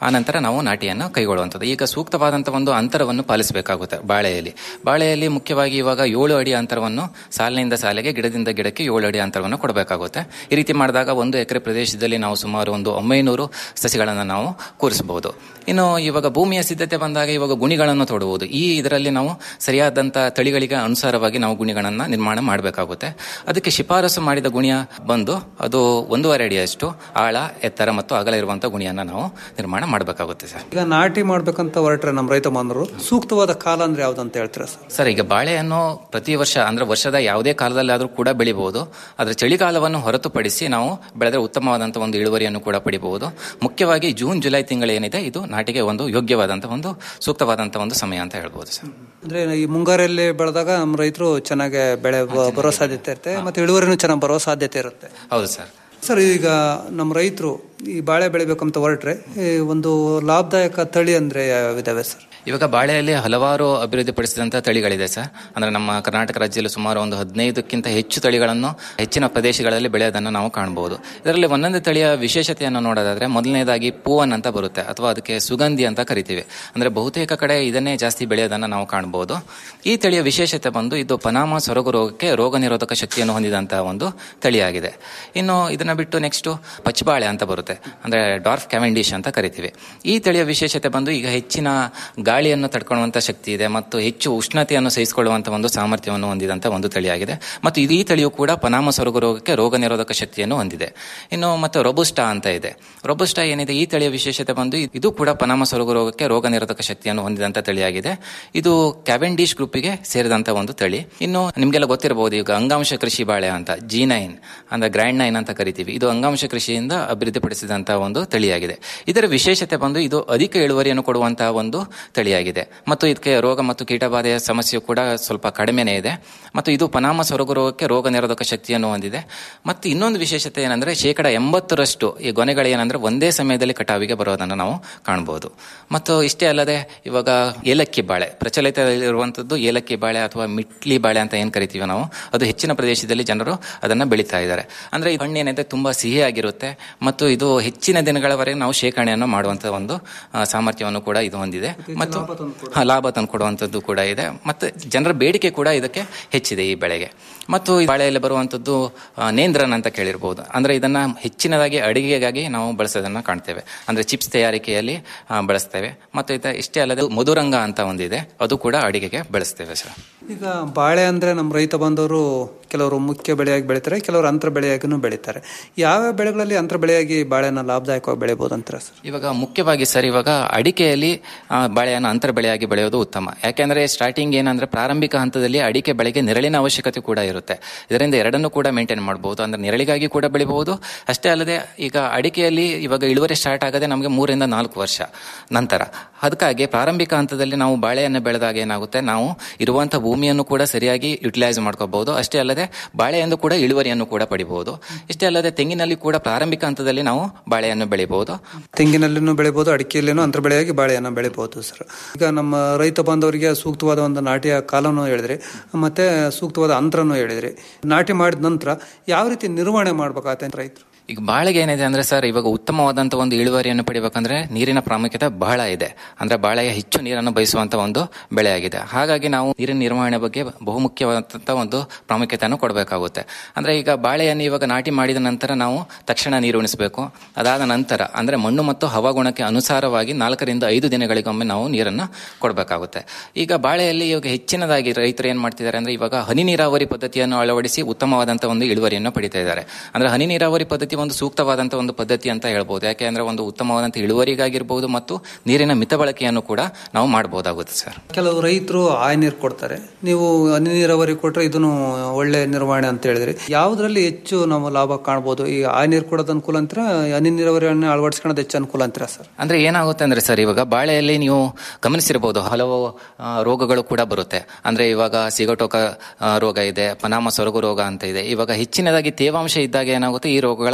ಆನಂತರ ನಾವು ನಾಟಿಯನ್ನು ಕೈಗೊಳ್ಳುವಂಥದ್ದು ಈಗ ಸೂಕ್ತವಾದಂಥ ಒಂದು ಅಂತರವನ್ನು ಪಾಲಿಸಬೇಕಾಗುತ್ತೆ ಬಾಳೆಯಲ್ಲಿ ಬಾಳೆಯಲ್ಲಿ ಮುಖ್ಯವಾಗಿ ಇವಾಗ ಏಳು ಅಡಿ ಅಂತರವನ್ನು ಸಾಲಿನಿಂದ ಸಾಲಿಗೆ ಗಿಡದಿಂದ ಗಿಡಕ್ಕೆ ಏಳು ಅಡಿ ಅಂತರವನ್ನು ಕೊಡಬೇಕಾಗುತ್ತೆ ಈ ರೀತಿ ಮಾಡಿದಾಗ ಒಂದು ಎಕರೆ ಪ್ರದೇಶದಲ್ಲಿ ನಾವು ಸುಮಾರು ಒಂದು ಒಂಬೈನೂರು ಸಸಿಗಳನ್ನು ನಾವು ಕೂರಿಸಬಹುದು ಇನ್ನು ಇವಾಗ ಭೂಮಿಯ ಸಿದ್ಧತೆ ಬಂದಾಗ ಇವಾಗ ಗುಣಿಗಳನ್ನು ತೋಡುವುದು ಈ ಇದರಲ್ಲಿ ನಾವು ಸರಿಯಾದಂಥ ತಳಿಗಳಿಗೆ ಅನುಸಾರವಾಗಿ ನಾವು ಗುಣಿಗಳನ್ನು ನಿರ್ಮಾಣ ಮಾಡಬೇಕಾಗುತ್ತೆ ಅದಕ್ಕೆ ಶಿಫಾರಸು ಮಾಡಿದ ಗುಣಿಯ ಬಂದು ಅದು ಒಂದೂವರೆ ಅಡಿಯಷ್ಟು ಆಳ ಎತ್ತರ ಮತ್ತು ಅಗಲ ಇರುವಂಥ ಗುಣಿಯನ್ನು ನಾವು ನಿರ್ಮಾಣ ಮಾಡಬೇಕಾಗುತ್ತೆ ಸರ್ ಈಗ ನಾಟಿ ಮಾಡ್ಬೇಕಂತ ಹೊರಟ್ರೆ ನಮ್ಮ ರೈತ ಬಾಂಧವರು ಸೂಕ್ತವಾದ ಕಾಲ ಅಂದ್ರೆ ಯಾವ್ದಂತ ಹೇಳ್ತೀರಾ ಸರ್ ಸರ್ ಈಗ ಬಾಳೆಯನ್ನು ಪ್ರತಿ ವರ್ಷ ಅಂದ್ರೆ ವರ್ಷದ ಯಾವುದೇ ಕಾಲದಲ್ಲಾದರೂ ಕೂಡ ಬೆಳಿಬಹುದು ಆದರೆ ಚಳಿಗಾಲವನ್ನು ಹೊರತುಪಡಿಸಿ ನಾವು ಬೆಳೆದ್ರೆ ಉತ್ತಮವಾದಂಥ ಒಂದು ಇಳುವರಿಯನ್ನು ಕೂಡ ಪಡಿಬಹುದು ಮುಖ್ಯವಾಗಿ ಜೂನ್ ಜುಲೈ ತಿಂಗಳು ಏನಿದೆ ಇದು ನಾಟಿಗೆ ಒಂದು ಯೋಗ್ಯವಾದಂಥ ಒಂದು ಸೂಕ್ತವಾದಂಥ ಒಂದು ಸಮಯ ಅಂತ ಹೇಳ್ಬೋದು ಸರ್ ಅಂದ್ರೆ ಈ ಮುಂಗಾರಲ್ಲಿ ಬೆಳೆದಾಗ ನಮ್ಮ ರೈತರು ಚೆನ್ನಾಗಿ ಬೆಳೆ ಬ- ಬರೋ ಸಾಧ್ಯತೆ ಇರುತ್ತೆ ಮತ್ತೆ ಇಳುವರಿನೂ ಚೆನ್ನಾಗಿ ಬರೋ ಸಾಧ್ಯತೆ ಇರುತ್ತೆ ಹೌದು ಸರ್ ಸರ್ ಈಗ ನಮ್ಮ ರೈತರು ಈ ಬಾಳೆ ಬೆಳಿಬೇಕಂತ ಹೊರಟ್ರೆ ಈ ಒಂದು ಲಾಭದಾಯಕ ತಳಿ ಅಂದ್ರೆ ಯಾವ್ಯಾವಿದಾವೆ ಸರ್ ಇವಾಗ ಬಾಳೆಯಲ್ಲಿ ಹಲವಾರು ಅಭಿವೃದ್ಧಿಪಡಿಸಿದಂಥ ತಳಿಗಳಿದೆ ಸರ್ ಅಂದ್ರೆ ನಮ್ಮ ಕರ್ನಾಟಕ ರಾಜ್ಯದಲ್ಲಿ ಸುಮಾರು ಒಂದು ಹದಿನೈದಕ್ಕಿಂತ ಹೆಚ್ಚು ತಳಿಗಳನ್ನು ಹೆಚ್ಚಿನ ಪ್ರದೇಶಗಳಲ್ಲಿ ಬೆಳೆಯೋದನ್ನು ನಾವು ಕಾಣಬಹುದು ಇದರಲ್ಲಿ ಒಂದೊಂದು ತಳಿಯ ವಿಶೇಷತೆಯನ್ನು ನೋಡೋದಾದ್ರೆ ಮೊದಲನೇದಾಗಿ ಪೂವನ್ ಅಂತ ಬರುತ್ತೆ ಅಥವಾ ಅದಕ್ಕೆ ಸುಗಂಧಿ ಅಂತ ಕರಿತೀವಿ ಅಂದ್ರೆ ಬಹುತೇಕ ಕಡೆ ಇದನ್ನೇ ಜಾಸ್ತಿ ಬೆಳೆಯೋದನ್ನು ನಾವು ಕಾಣಬಹುದು ಈ ತಳಿಯ ವಿಶೇಷತೆ ಬಂದು ಇದು ಪನಾಮ ಸೊರಗು ರೋಗಕ್ಕೆ ರೋಗ ನಿರೋಧಕ ಶಕ್ತಿಯನ್ನು ಹೊಂದಿದಂತಹ ಒಂದು ತಳಿಯಾಗಿದೆ ಇನ್ನು ಇದನ್ನ ಬಿಟ್ಟು ನೆಕ್ಸ್ಟ್ ಪಚ್ಚಬಾಳೆ ಅಂತ ಬರುತ್ತೆ ಅಂದ್ರೆ ಡಾರ್ಫ್ ಕ್ಯಾವೆಂಡಿಶ್ ಅಂತ ಕರಿತೀವಿ ಈ ತಳಿಯ ವಿಶೇಷತೆ ಬಂದು ಈಗ ಹೆಚ್ಚಿನ ಗಾಳಿಯನ್ನು ತಡ್ಕೊಳ್ಳುವಂತ ಶಕ್ತಿ ಇದೆ ಮತ್ತು ಹೆಚ್ಚು ಉಷ್ಣತೆಯನ್ನು ಸಹಿಸಿಕೊಳ್ಳುವಂತ ಒಂದು ಸಾಮರ್ಥ್ಯವನ್ನು ಹೊಂದಿದಂತ ಒಂದು ತಳಿಯಾಗಿದೆ ಮತ್ತು ಇದು ಈ ತಳಿಯು ಕೂಡ ಪನಾಮ ಸೊರಗು ರೋಗಕ್ಕೆ ರೋಗ ನಿರೋಧಕ ಶಕ್ತಿಯನ್ನು ಹೊಂದಿದೆ ಇನ್ನು ಮತ್ತೆ ರೊಬುಸ್ಟಾ ಅಂತ ಇದೆ ರೊಬುಸ್ಟಾ ಏನಿದೆ ಈ ತಳಿಯ ವಿಶೇಷತೆ ಬಂದು ಇದು ಕೂಡ ಪನಾಮ ಸೊರಗು ರೋಗಕ್ಕೆ ರೋಗ ನಿರೋಧಕ ಶಕ್ತಿಯನ್ನು ಹೊಂದಿದಂತ ತಳಿಯಾಗಿದೆ ಇದು ಕ್ಯಾವೆಂಡಿಶ್ ಗ್ರೂಪಿಗೆ ಸೇರಿದಂತ ಒಂದು ತಳಿ ಇನ್ನು ನಿಮಗೆಲ್ಲ ಗೊತ್ತಿರಬಹುದು ಈಗ ಅಂಗಾಂಶ ಕೃಷಿ ಬಾಳೆ ಅಂತ ಜಿ ನೈನ್ ಅಂದ್ರೆ ಗ್ರ್ಯಾಂಡ್ ನೈನ್ ಅಂತ ಕರಿತೀವಿ ಇದು ಅಂಗಾಂಶ ಕೃಷಿಯಿಂದ ಅಭಿವೃದ್ಧಿಪಡಿಸಿದಂತಹ ಒಂದು ತಳಿಯಾಗಿದೆ ಇದರ ವಿಶೇಷತೆ ಬಂದು ಇದು ಅಧಿಕ ಇಳುವರಿಯನ್ನು ಕೊಡುವಂತಹ ಒಂದು ತಳಿಯಾಗಿದೆ ಮತ್ತು ಇದಕ್ಕೆ ರೋಗ ಮತ್ತು ಕೀಟಬಾಧೆಯ ಸಮಸ್ಯೆ ಕೂಡ ಸ್ವಲ್ಪ ಕಡಿಮೆನೇ ಇದೆ ಮತ್ತು ಇದು ಪನಾಮ ಸೊರಗು ರೋಗಕ್ಕೆ ರೋಗ ನಿರೋಧಕ ಶಕ್ತಿಯನ್ನು ಹೊಂದಿದೆ ಮತ್ತು ಇನ್ನೊಂದು ವಿಶೇಷತೆ ಏನಂದ್ರೆ ಶೇಕಡ ಎಂಬತ್ತರಷ್ಟು ಈ ಗೊನೆಗಳು ಏನಂದ್ರೆ ಒಂದೇ ಸಮಯದಲ್ಲಿ ಕಟಾವಿಗೆ ಬರೋದನ್ನು ನಾವು ಕಾಣಬಹುದು ಮತ್ತು ಇಷ್ಟೇ ಅಲ್ಲದೆ ಇವಾಗ ಏಲಕ್ಕಿ ಬಾಳೆ ಪ್ರಚಲಿತದಲ್ಲಿರುವಂಥದ್ದು ಏಲಕ್ಕಿ ಬಾಳೆ ಅಥವಾ ಮಿಟ್ಲಿ ಬಾಳೆ ಅಂತ ಏನು ಕರಿತೀವಿ ನಾವು ಅದು ಹೆಚ್ಚಿನ ಪ್ರದೇಶದಲ್ಲಿ ಜನರು ಅದನ್ನು ಬೆಳೀತಾ ಇದ್ದಾರೆ ಅಂದ್ರೆ ಈ ಹಣ್ಣು ಏನಿದೆ ತುಂಬಾ ಸಿಹಿಯಾಗಿರುತ್ತೆ ಮತ್ತು ಇದು ಹೆಚ್ಚಿನ ದಿನಗಳವರೆಗೆ ನಾವು ಶೇಖರಣೆಯನ್ನು ಮಾಡುವಂತ ಒಂದು ಆ, ಸಾಮರ್ಥ್ಯವನ್ನು ಕೂಡ ಇದು ಹೊಂದಿದೆ ಮತ್ತು ಹಾ, ಲಾಭ ತಂದು ಕೊಡುವಂಥದ್ದು ಕೂಡ ಇದೆ ಮತ್ತು ಜನರ ಬೇಡಿಕೆ ಕೂಡ ಇದಕ್ಕೆ ಹೆಚ್ಚಿದೆ ಈ ಬೆಳೆಗೆ ಮತ್ತು ಈ ಬಾಳೆಯಲ್ಲಿ ಬರುವಂಥದ್ದು ಆ, ನೇಂದ್ರನ್ ಅಂತ ಕೇಳಿರ್ಬೋದು ಅಂದ್ರೆ ಇದನ್ನ ಹೆಚ್ಚಿನದಾಗಿ ಅಡಿಗೆಗಾಗಿ ನಾವು ಬಳಸೋದನ್ನ ಕಾಣ್ತೇವೆ ಅಂದ್ರೆ ಚಿಪ್ಸ್ ತಯಾರಿಕೆಯಲ್ಲಿ ಆ, ಬಳಸ್ತೇವೆ ಮತ್ತು ಇದು ಇಷ್ಟೇ ಅಲ್ಲದೆ ಮಧುರಂಗ ಅಂತ ಒಂದಿದೆ ಅದು ಕೂಡ ಅಡಿಗೆಗೆ ಬಳಸ್ತೇವೆ ಸರ್ ಈಗ ಬಾಳೆ ಅಂದ್ರೆ ನಮ್ಮ ರೈತ ಬಾಂಧವರು ಕೆಲವರು ಮುಖ್ಯ ಬೆಳೆಯಾಗಿ ಬೆಳಿತಾರೆ ಕೆಲವರು ಅಂತರ ಬೆಳೆಯಾಗಿನೂ ಬೆಳಿತಾರೆ ಯಾವ ಬೆಳೆಗಳಲ್ಲಿ ಅಂತರ ಬೆಳೆಯಾಗಿ ಬಾಳೆನ ಲಾಭದಾಯಕವಾಗಿ ಬೆಳಿಬಹುದು ಅಂತಾರೆ ಸರ್ ಇವಾಗ ಮುಖ್ಯವಾಗಿ ಸರ್ ಇವಾಗ ಅಡಿಕೆಯಲ್ಲಿ ಆ, ಬಾಳೆಯನ್ನು ಅಂತರ ಬೆಳೆಯಾಗಿ ಬೆಳೆಯೋದು ಉತ್ತಮ ಯಾಕೆಂದ್ರೆ ಸ್ಟಾರ್ಟಿಂಗ್ ಏನಂದ್ರೆ ಪ್ರಾರಂಭಿಕ ಹಂತದಲ್ಲಿ ಅಡಿಕೆ ಬೆಳೆಗೆ ನೆರಳಿನ ಅವಶ್ಯಕತೆ ಕೂಡ ಇರುತ್ತೆ ಇದರಿಂದ ಎರಡನ್ನೂ ಕೂಡ ಮೇಂಟೈನ್ ಮಾಡಬಹುದು ಅಂದ್ರೆ ನೆರಳಿಗಾಗಿ ಕೂಡ ಬೆಳಿಬಹುದು ಅಷ್ಟೇ ಅಲ್ಲದೆ ಈಗ ಅಡಿಕೆಯಲ್ಲಿ ಇವಾಗ ಇಳುವರಿ ಸ್ಟಾರ್ಟ್ ಆಗದೆ ನಮಗೆ ಮೂರಿಂದ ನಾಲ್ಕು ವರ್ಷ ನಂತರ ಅದಕ್ಕಾಗಿ ಪ್ರಾರಂಭಿಕ ಹಂತದಲ್ಲಿ ನಾವು ಬಾಳೆಯನ್ನು ಬೆಳೆದಾಗ ಏನಾಗುತ್ತೆ ನಾವು ಇರುವಂತಹ ಭೂಮಿಯನ್ನು ಕೂಡ ಸರಿಯಾಗಿ ಯುಟಿಲೈಸ್ ಮಾಡ್ಕೋಬಹುದು ಅಷ್ಟೇ ಅಲ್ಲದೆ ಬಾಳೆಯನ್ನು ಕೂಡ ಇಳುವರಿಯನ್ನು ಕೂಡ ಪಡಿಬಹುದು ಇಷ್ಟೇ ಅಲ್ಲದೆ ತೆಂಗಿನಲ್ಲಿ ಕೂಡ ಪ್ರಾರಂಭಿಕ ಹಂತದಲ್ಲಿ ನಾವು ಬಾಳೆಯನ್ನು ಬೆಳಿಬಹುದು ತೆಂಗಿನಲ್ಲಿನೂ ಬೆಳಿಬಹುದು ಅಡಿಕೆಯಲ್ಲಿನೂ ಅಂತರ ಬೆಳೆಯಾಗಿ ಬಾಳೆಯನ್ನು ಬೆಳಿಬಹುದು ಸರ್ ಈಗ ನಮ್ಮ ರೈತ ಬಾಂಧವರಿಗೆ ಸೂಕ್ತವಾದ ಒಂದು ನಾಟಿಯ ಕಾಲನೂ ಹೇಳಿದ್ರಿ ಮತ್ತೆ ಸೂಕ್ತವಾದ ಅಂತರನೂ ಹೇಳಿದ್ರಿ ನಾಟಿ ಮಾಡಿದ ನಂತರ ಯಾವ ರೀತಿ ನಿರ್ವಹಣೆ ಮಾಡ್ಬೇಕಾಗತ್ತೆ ರೈತರು ಈಗ ಬಾಳೆಗೆ ಏನಿದೆ ಅಂದ್ರೆ ಸರ್ ಇವಾಗ ಉತ್ತಮವಾದಂತ ಒಂದು ಇಳುವರಿಯನ್ನು ಪಡಿಬೇಕಂದ್ರೆ ನೀರಿನ ಪ್ರಾಮುಖ್ಯತೆ ಬಹಳ ಇದೆ ಅಂದ್ರೆ ಬಾಳೆಗೆ ಹೆಚ್ಚು ನೀರನ್ನು ಬಯಸುವಂತ ಒಂದು ಬೆಳೆಯಾಗಿದೆ ಹಾಗಾಗಿ ನಾವು ನೀರಿನ ನಿರ್ವಹಣೆ ಬಗ್ಗೆ ಬಹುಮುಖ್ಯವಾದಂತ ಒಂದು ಪ್ರಾಮುಖ್ಯತೆಯನ್ನು ಕೊಡಬೇಕಾಗುತ್ತೆ ಅಂದ್ರೆ ಈಗ ಬಾಳೆಯನ್ನು ಇವಾಗ ನಾಟಿ ಮಾಡಿದ ನಂತರ ನಾವು ತಕ್ಷಣ ನೀರು ಉಣಿಸಬೇಕು ಅದಾದ ನಂತರ ಅಂದ್ರೆ ಮಣ್ಣು ಮತ್ತು ಹವಾಗುಣಕ್ಕೆ ಅನುಸಾರವಾಗಿ ನಾಲ್ಕರಿಂದ ಐದು ದಿನಗಳಿಗೊಮ್ಮೆ ನಾವು ನೀರನ್ನು ಕೊಡಬೇಕಾಗುತ್ತೆ ಈಗ ಬಾಳೆಯಲ್ಲಿ ಇವಾಗ ಹೆಚ್ಚಿನದಾಗಿ ರೈತರು ಏನ್ ಮಾಡ್ತಿದ್ದಾರೆ ಅಂದ್ರೆ ಇವಾಗ ಹನಿ ನೀರಾವರಿ ಪದ್ಧತಿಯನ್ನು ಅಳವಡಿಸಿ ಉತ್ತಮವಾದಂತ ಒಂದು ಇಳುವರಿಯನ್ನು ಪಡಿತಾ ಇದ್ದಾರೆ ಅಂದ್ರೆ ಹನಿ ನೀರಾವರಿ ಪದ್ಧತಿ ಒಂದು ಸೂಕ್ತವಾದಂತಹ ಒಂದು ಪದ್ಧತಿ ಅಂತ ಹೇಳ್ಬೋದು ಯಾಕೆ ಅಂದ್ರೆ ಒಂದು ಉತ್ತಮವಾದಂತ ಇಳುವರಿಗಾಗಿರ್ಬೋದು ಮತ್ತು ನೀರಿನ ಮಿತ ಬಳಕೆಯನ್ನು ಕೂಡ ನಾವು ಮಾಡಬಹುದಾಗುತ್ತೆ ಸರ್ ಕೆಲವು ರೈತರು ಆಯ ನೀರು ಕೊಡ್ತಾರೆ ನೀವು ಹನಿ ನೀರಾವರಿ ಕೊಟ್ರೆ ಇದನ್ನು ಒಳ್ಳೆ ನಿರ್ವಹಣೆ ಅಂತ ಹೇಳಿದ್ರಿ ಯಾವ್ದ್ರಲ್ಲಿ ಹೆಚ್ಚು ನಾವು ಲಾಭ ಕಾಣ್ಬೋದು ಈ ಆಯ ನೀರು ಕೊಡೋದು ಅನುಕೂಲ ಅಂತೀರಾ ಹನಿ ನೀರಾವರಿಯನ್ನು ಅಳವಡಿಸ್ಕೊಳ್ಳೋದು ಹೆಚ್ಚು ಅನುಕೂಲ ಅಂತೀರಾ ಸರ್ ಅಂದ್ರೆ ಏನಾಗುತ್ತೆ ಅಂದ್ರೆ ಸರ್ ಇವಾಗ ಬಾಳೆಯಲ್ಲಿ ನೀವು ಗಮನಿಸಿರಬಹುದು ಹಲವು ಆ, ರೋಗಗಳು ಕೂಡ ಬರುತ್ತೆ ಅಂದ್ರೆ ಇವಾಗ ಸಿಗಟೋಕ ಆ, ರೋಗ ಇದೆ ಪನಾಮ ಸೊರಗು ರೋಗ ಅಂತ ಇದೆ ಇವಾಗ ಹೆಚ್ಚಿನದಾಗಿ ತೇವಾಂಶ ಇದ್ದಾಗ ಏನಾಗುತ್ತೆ ಈ ರೋಗಗಳ